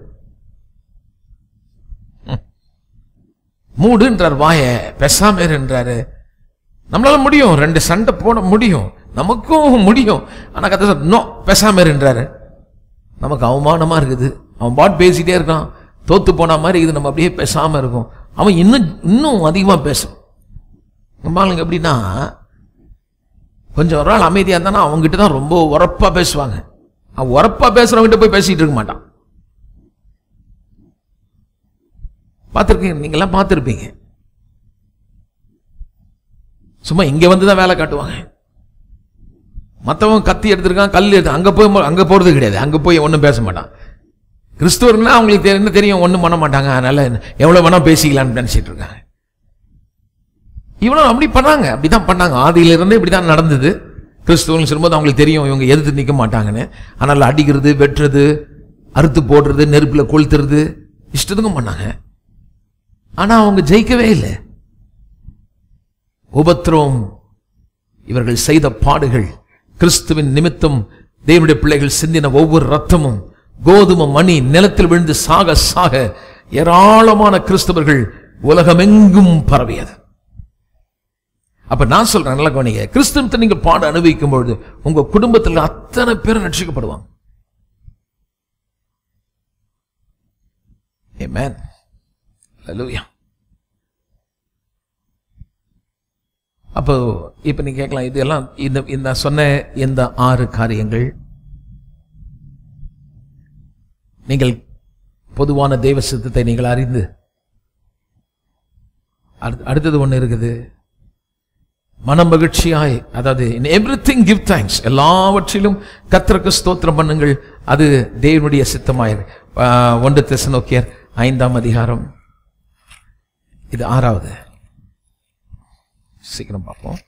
ம். மூடுன்றார் வாய பெசாம என்றாரு நம்மளால முடியும் ரெண்டு சண்டை போட முடியும் நமக்கும் முடியும் ஆனா கத்த நோ பெசாம என்றாரு நமக்கு அவமானமா இருக்குது அவன் பாட் பேசிட்டே இருக்கான் தோத்து போன மாதிரி இது நம்ம அப்படியே பேசாம இருக்கும் அவன் இன்னும் இன்னும் அதிகமா பேசும் நம்ம ஆளுங்க எப்படின்னா கொஞ்சம் ஒரு நாள் அமைதியா இருந்தானா அவங்ககிட்ட தான் ரொம்ப உரப்பா பேசுவாங்க அவன் உரப்பா பேசுறவங்கிட்ட போய் பேசிட்டு இருக்க மாட்டான் பார்த்துருக்கீங்க நீங்கெல்லாம் பார்த்துருப்பீங்க சும்மா இங்க வந்து தான் வேலை காட்டுவாங்க மற்றவன் கத்தி எடுத்திருக்கான் கல் எடுத்து அங்க போய் மொ- அங்க போறது கிடையாது அங்க போய் ஒன்றும் பேச மாட்டான் கிறிஸ்துவர்னா அவங்களுக்கு தெரி- என்ன தெரியும் ஒன்றும் பண்ண மாட்டாங்க அதனால எவ்வளவு வேணா பேசிக்கலாம்னு நினைச்சிட்டு இருக்காங்க இவனும் அப்படி பண்ணாங்க அப்படிதான் பண்ணாங்க ஆதியிலிருந்து இப்படி தான் நடந்தது கிறிஸ்துவன் சொல்லும்போது அவங்களுக்கு தெரியும் இவங்க எதிர்த்து நிற்க மாட்டாங்கன்னு அதனால அடிக்கிறது வெட்டுறது அறுத்து போடுறது நெருப்புல கொளுத்துறது இஷ்டத்துக்கும் பண்ணாங்க ஆனா அவங்க ஜெயிக்கவே இல்லை உபத்திரவம் இவர்கள் செய்த பாடுகள் கிறிஸ்துவின் நிமித்தம் தேவனுடைய பிள்ளைகள் சிந்தின ஒவ்வொரு ரத்தமும் கோதுமை மணி நிலத்தில் விழுந்து சாக சாக ஏராளமான கிறிஸ்தவர்கள் உலகமெங்கும் பரவியது அப்ப நான் சொல்றேன் நல்லா கவனிங்க கிறிஸ்துவத்தை நீங்க பாட அனுபவிக்கும் பொழுது உங்க குடும்பத்தில் அத்தனை பேர் ரட்சிக்கப்படுவாங்க Amen. Hallelujah. அப்போ இப்ப நீங்க கேட்கலாம் இதெல்லாம் இந்த இந்த சொன்ன இந்த ஆறு காரியங்கள் நீங்கள் பொதுவான தெய்வ சித்தத்தை நீங்கள் அறிந்து அடுத்து- அடுத்தது ஒண்ணு இருக்குது மனம் மகிழ்ச்சியாய் அதாவது in everything give thanks எல்லாவற்றிலும் கத்தருக்கு ஸ்தோத்திரம் பண்ணுங்கள் அது தேவனுடைய சித்தமாயிரு ஆஹ், ஒன்று தெசனோக்கியர் ஐந்தாம் அதிகாரம் இது ஆறாவது சீக்கிரம் பார்ப்போம்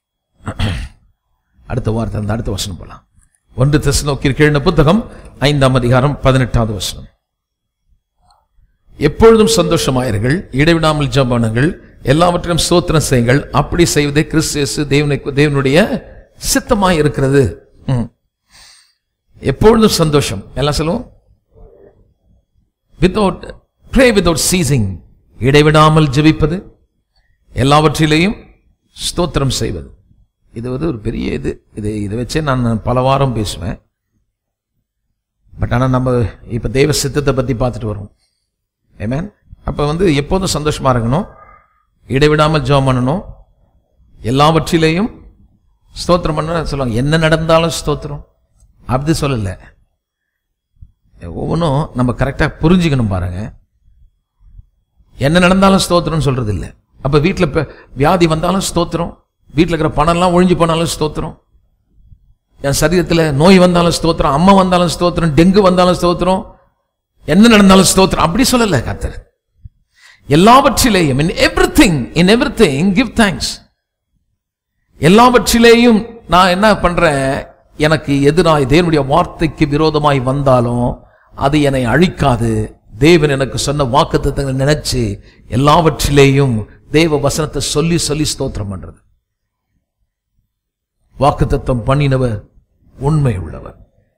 அடுத்த வார்த்தை அந்த அடுத்த வசனம் போலாம் ஒன்று தெசனோக்கியர் கீழ்ந்த புத்தகம் ஐந்தாம் அதிகாரம் பதினெட்டாவது வசனம் எப்பொழுதும் சந்தோஷமாயிருங்கள் இடைவிடாமல் ஜெபணுங்கள் எல்லாவற்றையும் ஸ்தோத்திரம் செய்யுங்கள் அப்படி செய்வதே கிறிஸ்து இயேசு தேவனை தேவனுடைய சித்தமாய் இருக்கிறது ம். எப்பொழுதும் சந்தோஷம் எல்லாம் சொல்லுவோம் வித்தவுட் ப்ரே வித்தவுட் சீசிங் இடைவிடாமல் ஜெபிப்பது எல்லாவற்றிலேயும் ஸ்தோத்திரம் செய்வது இது வந்து ஒரு பெரிய இது இது இதை வச்சே நான் பல வாரம் பேசுவேன் பட் ஆனால் நம்ம இப்போ தெய்வ சித்தத்தை பற்றி பார்த்துட்டு வரோம் ஏமேன் அப்போ வந்து எப்போதும் சந்தோஷமா இருக்கணும் இடைவிடாமல் ஜெபம் பண்ணணும் எல்லாவற்றிலேயும் ஸ்தோத்திரம் பண்ண சொல்லுவாங்க என்ன நடந்தாலும் ஸ்தோத்திரம் அப்படி சொல்லலை ஒவ்வொன்றும் நம்ம கரெக்டாக புரிஞ்சுக்கணும் பாருங்க என்ன நடந்தாலும் ஸ்தோத்திரம்னு சொல்றது இல்லை அப்போ வீட்டில் வியாதி வந்தாலும் ஸ்தோத்திரம் வீட்டில் இருக்கிற பணம்லாம் ஒழிஞ்சு போனாலும் ஸ்தோத்திரம் என் சரீரத்தில் நோய் வந்தாலும் ஸ்தோத்திரம் அம்மா வந்தாலும் ஸ்தோத்திரம் டெங்கு வந்தாலும் ஸ்தோத்திரம் என்ன நடந்தாலும் ஸ்தோத்திரம் அப்படி சொல்லல கர்த்தர் எல்லாவற்றிலேயும் in everything in everything give thanks எல்லாவற்றிலேயும் நான் என்ன பண்றேன் எனக்கு எதிராய் தேவனுடைய வார்த்தைக்கு விரோதமாய் வந்தாலும் அது என்னை அழிக்காது தேவன் எனக்கு சொன்ன வாக்குத்தத்தங்களை நினைச்சு எல்லாவற்றிலேயும் தேவ வசனத்தை சொல்லி சொல்லி ஸ்தோத்திரம் பண்றது வாக்குத்தத்தம் பண்ணினவர் உண்மை உள்ளவர்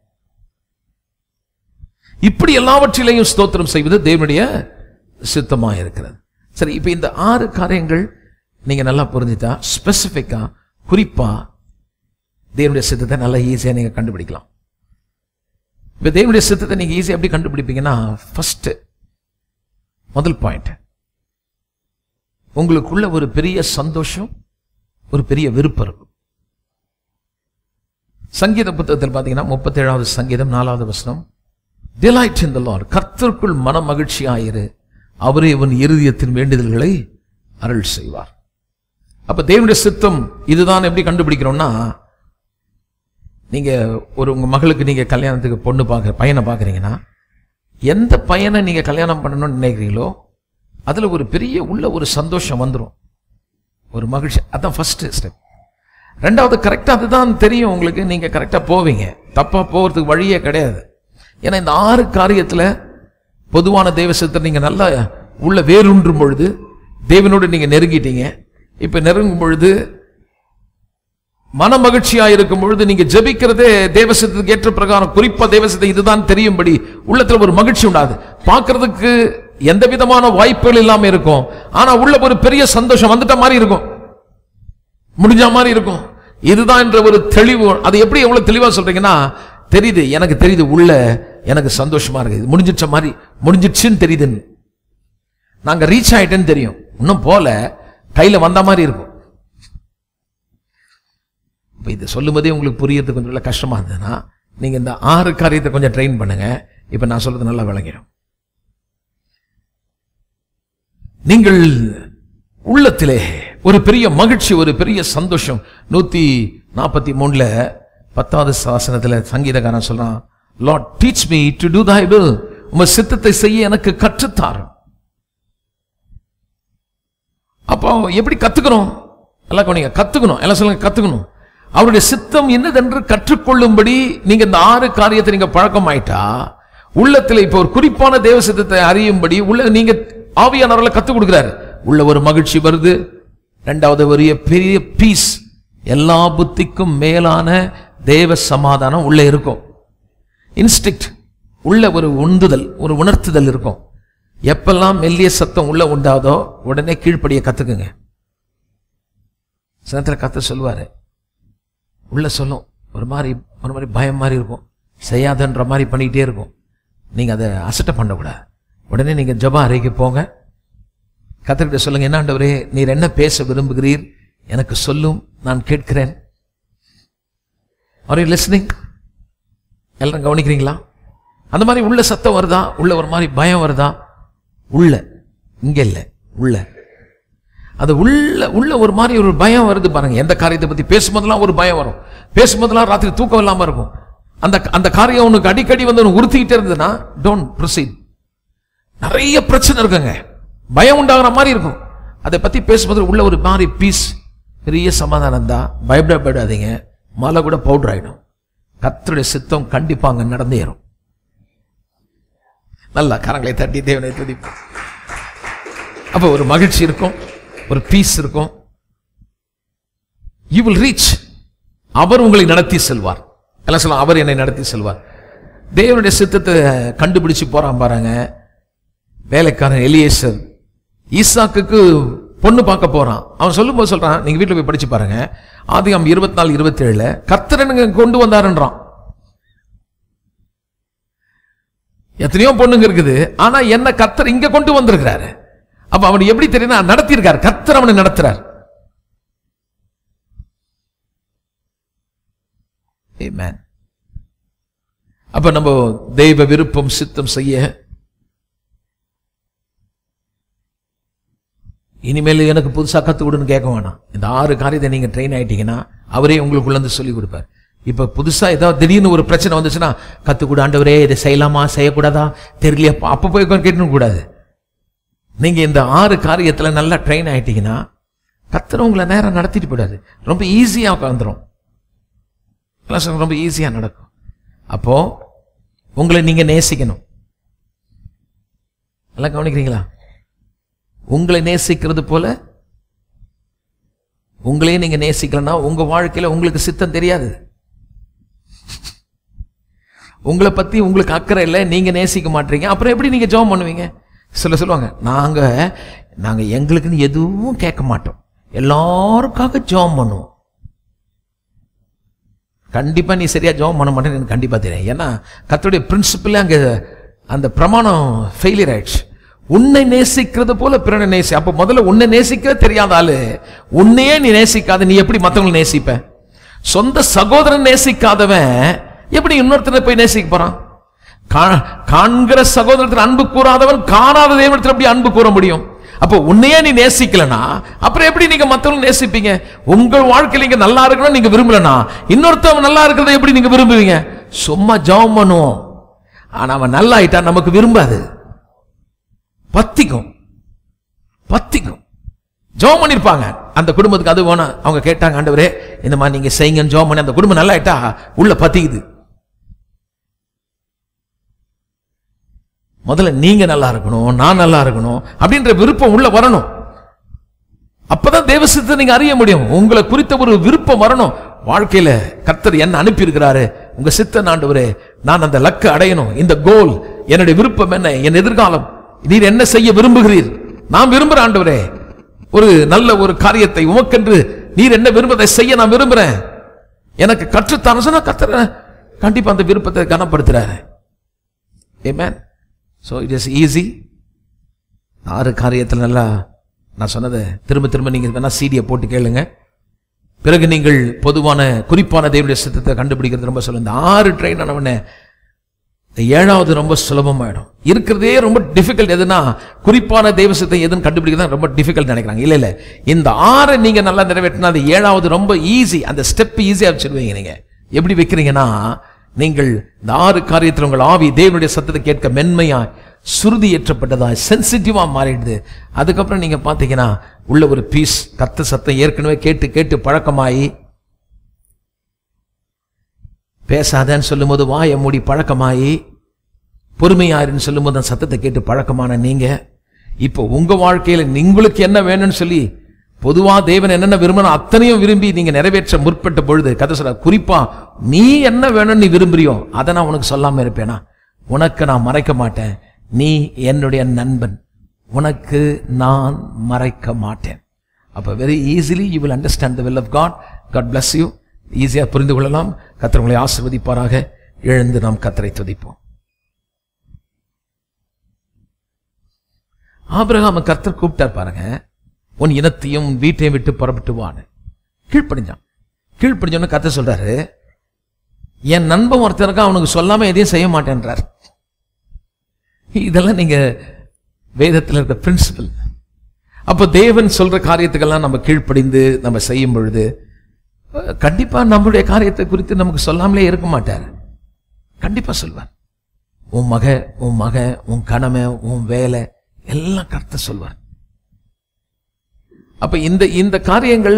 இப்படி எல்லாவற்றிலையும் ஸ்தோத்திரம் செய்வது தேவனுடைய சித்தமா இருக்கிறது சரி இப்ப இந்த ஆறு காரியங்கள் நீங்க நல்லா புரிஞ்சுட்டா ஸ்பெசிபிக்கா குறிப்பா தேவனுடைய சித்தத்தை நல்லா ஈஸியா நீங்க கண்டுபிடிக்கலாம் இப்ப தேவனுடைய சித்தத்தை நீங்க ஈஸியா எப்படி கண்டுபிடிப்பீங்கன்னா ஃபர்ஸ்ட் முதல் பாயிண்ட் உங்களுக்குள்ள ஒரு பெரிய சந்தோஷம் ஒரு பெரிய விருப்பம் இருக்கும் சங்கீத புத்தகத்தில் பார்த்தீங்கன்னா முப்பத்தேழாவது சங்கீதம் நாலாவது வசனம் டிலைட் இன் த லார்ட் கர்த்தருக்குள் மன மகிழ்ச்சியாயிரு அவரே உன் இருதயத்தின் வேண்டுதல்களை அருள் செய்வார் அப்ப தேவனுடைய சித்தம் இதுதான் எப்படி கண்டுபிடிக்கிறோம்னா நீங்க ஒரு உங்க மகளுக்கு நீங்க கல்யாணத்துக்கு பொண்ணு பார்க்க பையனை பார்க்குறீங்கன்னா எந்த பையனை நீங்க கல்யாணம் பண்ணணும்னு நினைக்கிறீங்களோ அதுல ஒரு பெரிய உள்ள ஒரு சந்தோஷம் வந்துடும் ஒரு மகிழ்ச்சி அதான் ஃபர்ஸ்ட் ஸ்டெப் ரெண்டாவது கரெக்டாக அதுதான் தெரியும் உங்களுக்கு நீங்க கரெக்டாக போவீங்க தப்பா போகிறதுக்கு வழியே கிடையாது ஏன்னா இந்த ஆறு காரியத்துல பொதுவான தேவசத்தை நீங்க நல்லா உள்ள வேரூன்றும் பொழுது தேவனோடு நீங்க நெருங்கிட்டீங்க இப்ப நெருங்கும் பொழுது மன மகிழ்ச்சியா இருக்கும் பொழுது நீங்க ஜெபிக்கிறதே தேவசத்துக்கு ஏற்ற பிரகாரம் குறிப்பா தேவசத்தை இதுதான் தெரியும்படி உள்ளத்துல ஒரு மகிழ்ச்சி உண்டாது பார்க்கிறதுக்கு எந்த விதமான வாய்ப்புகள் இல்லாம இருக்கும் ஆனா உள்ள ஒரு பெரிய சந்தோஷம் வந்துட்ட மாதிரி இருக்கும் முடிஞ்ச மாதிரி இருக்கும் இதுதான் என்ற ஒரு தெளிவு அது எப்படி எவ்வளவு தெளிவா சொல்றீங்கன்னா தெரியுது எனக்கு தெரியுது உள்ள எனக்கு சந்தோஷமா இருக்கு இது முடிஞ்சிச்ச மாதிரி முடிஞ்சிடுச்சுன்னு தெரியுதுன்னு நாங்க ரீச் ஆயிட்டேன்னு தெரியும் இன்னும் போல கையில வந்த மாதிரி இருக்கும் இப்ப இது சொல்லும்போதே உங்களுக்கு புரியறது கொஞ்சம் நல்லா கஷ்டமா இருந்ததுன்னா நீங்க இந்த ஆறு காரியத்தை கொஞ்சம் ட்ரெயின் பண்ணுங்க இப்ப நான் சொல்றது நல்லா விளங்கிடும் நீங்கள் உள்ளத்திலே ஒரு பெரிய மகிழ்ச்சி ஒரு பெரிய சந்தோஷம் நூத்தி நாற்பத்தி மூணுல பத்தாவது சாசனத்துல சங்கீதக்காரன் சொல்றான் Lord teach me to do thy will உம சித்தத்தை செய்ய எனக்கு கற்றுத்தார் அப்போ எப்படி கத்துக்கணும் எல்லாம் கவனிங்க கத்துக்கணும் எல்லாம் சொல்லுங்க கத்துக்கணும் அவருடைய சித்தம் என்னதென்று கற்றுக்கொள்ளும்படி நீங்க இந்த ஆறு காரியத்தை நீங்க பழக்கம் ஆயிட்டா உள்ளத்துல இப்ப ஒரு குறிப்பான தேவ சித்தத்தை அறியும்படி உள்ள நீங்க ஆவியானவர்களை கத்துக் கொடுக்கிறாரு உள்ள ஒரு மகிழ்ச்சி வருது ரெண்டாவது ஒரு பெரிய பீஸ் எல்லா புத்திக்கும் மேலான தேவ சமாதானம் உள்ள இருக்கும் இன்ஸ்டிக்ட் உள்ள ஒரு உந்துதல் ஒரு உணர்த்துதல் இருக்கும் எப்பெல்லாம் மெல்லிய சத்தம் உள்ள உண்டாதோ உடனே கீழ்ப்படிய கத்துக்குங்க சினத்துல கத்த சொல்லுவாரு உள்ள சொல்லும் ஒரு மாதிரி ஒரு மாதிரி பயம் மாதிரி இருக்கும் செய்யாதன்ற மாதிரி பண்ணிக்கிட்டே இருக்கும் நீங்க அதை அசட்டை பண்ணக்கூடாது உடனே நீங்க ஜபா அறைக்கு போங்க கத்துக்கிட்ட சொல்லுங்க என்ன ஆண்டவரே நீர் என்ன பேச விரும்புகிறீர் எனக்கு சொல்லும் நான் கேட்கிறேன் ஆர் யூ லிஸ்னிங் எல்லாரும் கவனிக்கிறீங்களா அந்த மாதிரி உள்ள சத்தம் வருதா உள்ள ஒரு மாதிரி பயம் வருதா உள்ள இங்க இல்ல உள்ள அது உள்ள உள்ள ஒரு மாதிரி ஒரு பயம் வருது பாருங்க எந்த காரியத்தை பத்தி பேசும்போதெல்லாம் ஒரு பயம் வரும் பேசும்போதெல்லாம் ராத்திரி தூக்கம் இல்லாம இருக்கும் அந்த அந்த காரியம் உனக்கு அடிக்கடி வந்து உனக்கு உறுத்திக்கிட்டே இருந்ததுன்னா டோன்ட் ப்ரொசீட் நிறைய பிரச்சனை இருக்குங்க பயம் உண்டாகிற மாதிரி இருக்கும் அதை பத்தி பேசும்போது உள்ள ஒரு மாதிரி பீஸ் பெரிய சமாதானம் தான் பயப்படப்படாதீங்க மலை கூட பவுடர் ஆயிடும் கத்தருடைய சித்தம் கண்டிப்பா அங்க நடந்தேறும் நல்லா கரங்களை தட்டி தேவனை துதிப்போம் அப்ப ஒரு மகிழ்ச்சி இருக்கும் ஒரு பீஸ் இருக்கும் யூ வில் ரீச் அவர் உங்களை நடத்தி செல்வார் எல்லாம் சொல்லலாம் அவர் என்னை நடத்தி செல்வார் தேவனுடைய சித்தத்தை கண்டுபிடிச்சு போறான் பாருங்க வேலைக்காரன் எலியேசர் ஈசாக்குக்கு பொண்ணு பார்க்க போறான் அவன் சொல்லும்போது சொல்றான் நீங்க வீட்டுல போய் படிச்சு பாருங்க ஆதிகம் இருபத்தி நாலு இருபத்தி ஏழுல கர்த்தரனுங்க கொண்டு வந்தாருன்றான் எத்தனையோ பொண்ணுங்க இருக்குது ஆனா என்ன கர்த்தர் இங்க கொண்டு வந்திருக்கிறாரு அப்ப அவன் எப்படி தெரியுமா நடத்தியிருக்காரு கர்த்தர் அவனை நடத்துறார் Amen. அப்ப நம்ம தெய்வ விருப்பம் சித்தம் செய்ய இனிமேல் எனக்கு புதுசா கத்து கொடுன்னு கேட்க வேணாம் இந்த ஆறு காரியத்தை நீங்க ட்ரெயின் ஆயிட்டீங்கன்னா அவரே உங்களுக்குள்ள இருந்து சொல்லி கொடுப்பார் இப்ப புதுசா ஏதாவது திடீர்னு ஒரு பிரச்சனை வந்துச்சுன்னா கத்து கூட ஆண்டவரே இதை செய்யலாமா செய்யக்கூடாதா தெரியலையா அப்ப போய் கேட்கணும் கூடாது நீங்க இந்த ஆறு காரியத்துல நல்லா ட்ரெயின் ஆயிட்டீங்கன்னா கத்தர் உங்களை நேரம் நடத்திட்டு போயிடாது ரொம்ப ஈஸியா வந்துடும் ரொம்ப ஈஸியா நடக்கும் அப்போ உங்களை நீங்க நேசிக்கணும் எல்லாம் கவனிக்கிறீங்களா உங்களை நேசிக்கிறது போல உங்களையே நீங்க நேசிக்கலன்னா உங்க வாழ்க்கையில உங்களுக்கு சித்தம் தெரியாது உங்களை பத்தி உங்களுக்கு அக்கறை இல்லை நீங்க நேசிக்க மாட்டீங்க அப்புறம் எப்படி நீங்க ஜெபம் பண்ணுவீங்க சில சொல்லுவாங்க நாங்க நாங்க எங்களுக்குன்னு எதுவும் கேட்க மாட்டோம் எல்லாருக்காக ஜெபம் பண்ணுவோம் கண்டிப்பா நீ சரியா ஜெபம் பண்ண மாட்டேன்னு எனக்கு கண்டிப்பா தெரியும் ஏன்னா கர்த்தருடைய பிரின்சிபல் அங்க அந்த பிரமாணம் ஃபெயிலியர் ஆயிடுச்சு உன்னை நேசிக்கிறது போல பிறனை நேசி அப்ப முதல்ல உன்னை நேசிக்க தெரியாத ஆளு உன்னையே நீ நேசிக்காத நீ எப்படி மத்தவங்களை நேசிப்ப சொந்த சகோதரன் நேசிக்காதவன் எப்படி இன்னொருத்தனை போய் நேசிக்க போறான் கா- காண்கிற சகோதரத்தில் அன்பு கூறாதவன் காணாத தேவனத்தில் எப்படி அன்பு கூற முடியும் அப்போ உன்னையே நீ நேசிக்கலனா அப்புறம் எப்படி நீங்க மத்தவங்க நேசிப்பீங்க உங்க வாழ்க்கையில நீங்க நல்லா இருக்கணும் நீங்க விரும்பலனா இன்னொருத்தவன் நல்லா இருக்கிறத எப்படி நீங்க விரும்புவீங்க சும்மா ஜெபம் பண்ணுவோம் ஆனா அவன் நல்லா ஆயிட்டா நமக்கு விரும்பாது பத்திக்கும் பத்திக்கும் ஜெபம் பண்ணிருப்பாங்க அந்த குடும்பத்துக்கு அது வேணும் அவங்க கேட்டாங்க ஆண்டவரே இந்த மாதிரி நீங்க செய்யுங்கன்னு ஜெபம் பண்ணி அந்த குடும்பம் நல்லா ஆயிட்டா உள்ள பத்திக்குது முதல்ல நீங்க நல்லா இருக்கணும் நான் நல்லா இருக்கணும் அப்படின்ற விருப்பம் உள்ள வரணும் அப்பதான் தேவ சித்தத்தை நீங்க அறிய முடியும் உங்களை குறித்த ஒரு விருப்பம் வரணும் வாழ்க்கையில கர்த்தர் என்ன அனுப்பி இருக்கிறாரு உங்க சித்த ஆண்டவரே நான் அந்த லக்க அடையணும் இந்த கோல் என்னுடைய விருப்பம் என்ன என் எதிர்காலம் நீர் என்ன செய்ய விரும்புகிறீர் நான் விரும்புற ஆண்டவரே ஒரு நல்ல ஒரு காரியத்தை உமக்கென்று நீர் என்ன விரும்பதை செய்ய நான் விரும்புறேன் எனக்கு கற்றுத்தார சொன்னா கர்த்தர் கண்டிப்பா அந்த விருப்பத்தை கனப்படுத்துறாரு Amen. So it is easy ஆறு காரியத்தில் நல்லா நான் சொன்னதை திரும்ப திரும்ப நீங்கள் வேணா சீடியை போட்டு கேளுங்க பிறகு நீங்கள் பொதுவான குறிப்பான தேவனுடைய சித்தத்தை கண்டுபிடிக்கிறது ரொம்ப சொல்லுங்க இந்த ஆறு ட்ரெயின் ஆனவனே இந்த ஏழாவது ரொம்ப சுலபமாயிடும் இருக்கிறதே ரொம்ப டிஃபிகல்ட் எதுனா குறிப்பான தெய்வ சித்தம் எதுன்னு கண்டுபிடிக்கிறது ரொம்ப டிஃபிகல்ட் நினைக்கிறாங்க இல்ல இல்ல இந்த ஆறை நீங்க நல்லா நிறைவேற்றினா அது ஏழாவது ரொம்ப ஈஸி அந்த ஸ்டெப் ஈஸியா வச்சிருவீங்க நீங்க எப்படி வைக்கிறீங்கன்னா நீங்கள் இந்த ஆறு காரியத்தில் உங்கள் ஆவி தேவனுடைய சத்தத்தை கேட்க மென்மையா சுருதி ஏற்றப்பட்டதா சென்சிட்டிவா மாறிடுது அதுக்கப்புறம் நீங்க பாத்தீங்கன்னா உள்ள ஒரு பீஸ் கத்த சத்தம் ஏற்கனவே கேட்டு கேட்டு பழக்கமாயி பேசாதன்னு சொல்லும்போது வாயை மூடி பழக்கமாயி பொறுமையாருன்னு சொல்லும்போது அந்த சத்தத்தை கேட்டு பழக்கமான நீங்க இப்போ உங்க வாழ்க்கையில உங்களுக்கு என்ன வேணும்னு சொல்லி பொதுவா தேவன் என்னென்ன விரும்பணும் அத்தனையும் விரும்பி நீங்க நிறைவேற்ற முற்பட்ட பொழுது கதை சொல்ற குறிப்பா நீ என்ன வேணும்னு நீ விரும்புறியோ அதை நான் உனக்கு சொல்லாம இருப்பேனா உனக்கு நான் மறைக்க மாட்டேன் நீ என்னுடைய நண்பன் உனக்கு நான் மறைக்க மாட்டேன் அப்ப very easily you will understand the will of God God bless you ஈஸியா புரிந்து கொள்ளலாம் கத்தர் உங்களை ஆசிர்வதிப்பாராக எழுந்து நாம் கத்தரை துதிப்போம் ஆபிரகாம கர்த்தர் கூப்பிட்டார் பாருங்க உன் இனத்தையும் உன் வீட்டையும் விட்டு புறப்பட்டு வான்னு கீழ்ப்படிஞ்சான் கீழ்ப்படிஞ்சோன்னு கர்த்தர் சொல்றாரு என் நண்பன் ஒருத்தருக்கு அவனுக்கு சொல்லாம எதையும் செய்ய மாட்டேன்றார் இதெல்லாம் நீங்க வேதத்தில் இருக்க பிரின்சிபல் அப்போ தேவன் சொல்ற காரியத்துக்கெல்லாம் நம்ம கீழ்ப்படிந்து நம்ம செய்யும் பொழுது அஹ், கண்டிப்பா நம்மளுடைய காரியத்தை குறித்து நமக்கு சொல்லாமலே இருக்க மாட்டார் கண்டிப்பா சொல்வார் உன் மக உன் மக உன் கணமை உன் வேலை எல்லாம் கர்த்த சொல்வார் அப்ப இந்த இந்த காரியங்கள்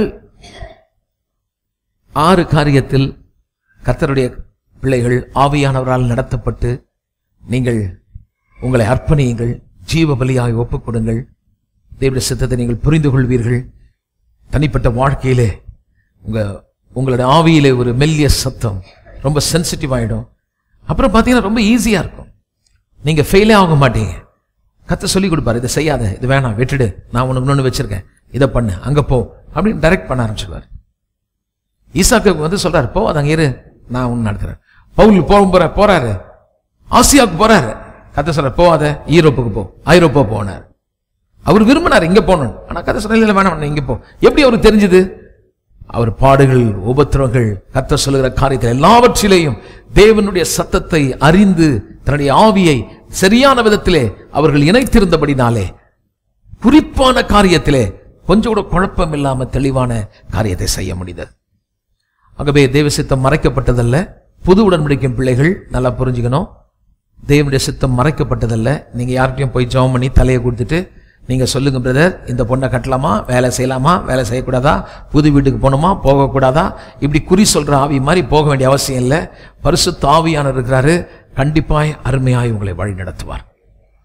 ஆறு காரியத்தில் கர்த்தருடைய பிள்ளைகள் ஆவியானவரால் நடத்தப்பட்டு நீங்கள் உங்களை அர்ப்பணியுங்கள் ஜீவ பலியாய் ஒப்புக் கொடுங்கள் தேவனுடைய சித்தத்தை நீங்கள் புரிந்து கொள்வீர்கள் தனிப்பட்ட வாழ்க்கையிலே உங்க உங்களுடைய ஆவியிலே ஒரு மெல்லிய சத்தம் ரொம்ப சென்சிட்டிவ் ஆயிடும் அப்புறம் பார்த்தீங்கன்னா ரொம்ப ஈஸியா இருக்கும் நீங்க ஃபெயிலே ஆக மாட்டீங்க கத்த சொல்லி கொடுப்பாரு இதை செய்யாத இது வேணாம் விட்டுடு நான் உனக்கு இன்னொன்று வச்சிருக்கேன் இதை பண்ணு அங்க போ அப்படின்னு டைரக்ட் பண்ண ஆரம்பிச்சிடுவார் ஈசாக்கு வந்து சொல்றாரு போ அது அங்க இரு நான் உன்னை நடத்துறேன் பவுல் போக போற போறாரு ஆசியாவுக்கு போறாரு கத்த சொல்றாரு போவாத ஈரோப்புக்கு போ ஐரோப்பா போனார் அவர் விரும்பினார் இங்க போகணும் ஆனா கதை சொல்ல இல்ல வேணாம் நீ இங்க போ எப்படி அவருக்கு தெரிஞ்சது அவர் பாடுகள் உபத்திரவங்கள் கத்த சொல்லுகிற காரியத்தில் எல்லாவற்றிலேயும் தேவனுடைய சத்தத்தை அறிந்து தன்னுடைய ஆவியை சரியான விதத்திலே அவர்கள் இணைத்திருந்தபடினாலே குறிப்பான காரியத்திலே கொஞ்சம் கூட குழப்பம் இல்லாம தெளிவான காரியத்தை செய்ய முடிந்தது ஆகவே தேவ சித்தம் மறைக்கப்பட்டதல்ல புது உடன்படிக்கும் பிள்ளைகள் நல்லா புரிஞ்சுக்கணும் தேவனுடைய சித்தம் மறைக்கப்பட்டதல்ல நீங்க யார்கிட்டயும் போய் ஜெபம் பண்ணி தலையை கொடுத்துட்டு நீங்க சொல்லுங்க பிரதர் இந்த பொண்ணை கட்டலாமா வேலை செய்யலாமா வேலை செய்யக்கூடாதா புது வீட்டுக்கு போகணுமா போகக்கூடாதா இப்படி குறி சொல்ற ஆவி மாதிரி போக வேண்டிய அவசியம் இல்லை பரிசுத்த ஆவியானவர் இருக்கிறாரு கண்டிப்பாய் அருமையாய் உங்களை வழி நடத்துவார்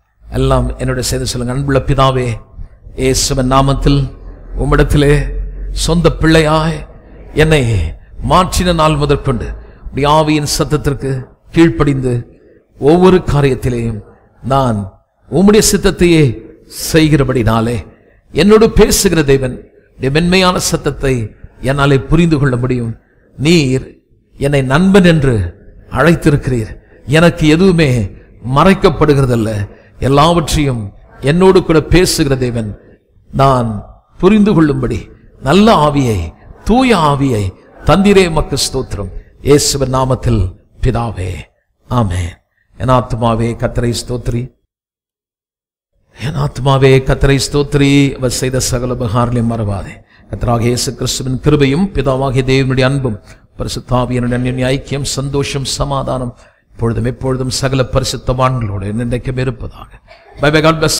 எல்லாம் என்னோட சேர்ந்து சொல்லுங்க அன்புள்ள பிதாவே இயேசுவின் நாமத்தில் உம்மிடத்திலே சொந்த பிள்ளையாய் என்னை மாற்றின நாள் முதற்கொண்டு உடைய ஆவியின் சத்தத்திற்கு கீழ்ப்படிந்து ஒவ்வொரு காரியத்திலேயும் நான் உம்முடைய சித்தத்தையே செய்கிறபடினாலே என்னோடு பேசுகிற தேவன் உடைய மென்மையான சத்தத்தை என்னாலே புரிந்து கொள்ள முடியும் நீர் என்னை நண்பன் என்று அழைத்திருக்கிறீர் எனக்கு எதுவுமே மறைக்கப்படுகிறதல்ல எல்லாவற்றையும் என்னோடு கூட பேசுகிற தேவன் நான் புரிந்து கொள்ளும்படி நல்ல ஆவியை தூய ஆவியை தந்திரே மக்கு ஸ்தோத்திரம் இயேசுவின் நாமத்தில் பிதாவே ஆமென் என் ஆத்மாவே கத்தரை ஸ்தோத்ரி என் ஆத்மாவே கத்தரை ஸ்தோத்ரி அவர் செய்த சகல உபகாரங்களையும் மறவாதே கத்தராக இயேசு கிறிஸ்துவின் கிருபையும் பிதாவாகிய தேவனுடைய அன்பும் பரிசுத்தாவியனுடைய ஐக்கியம் சந்தோஷம் சமாதானம் இப்பொழுதும் எப்பொழுதும் சகல பரிசுத்தவான்களோடு என்றைக்கும் இருப்பதாக பை பை காட்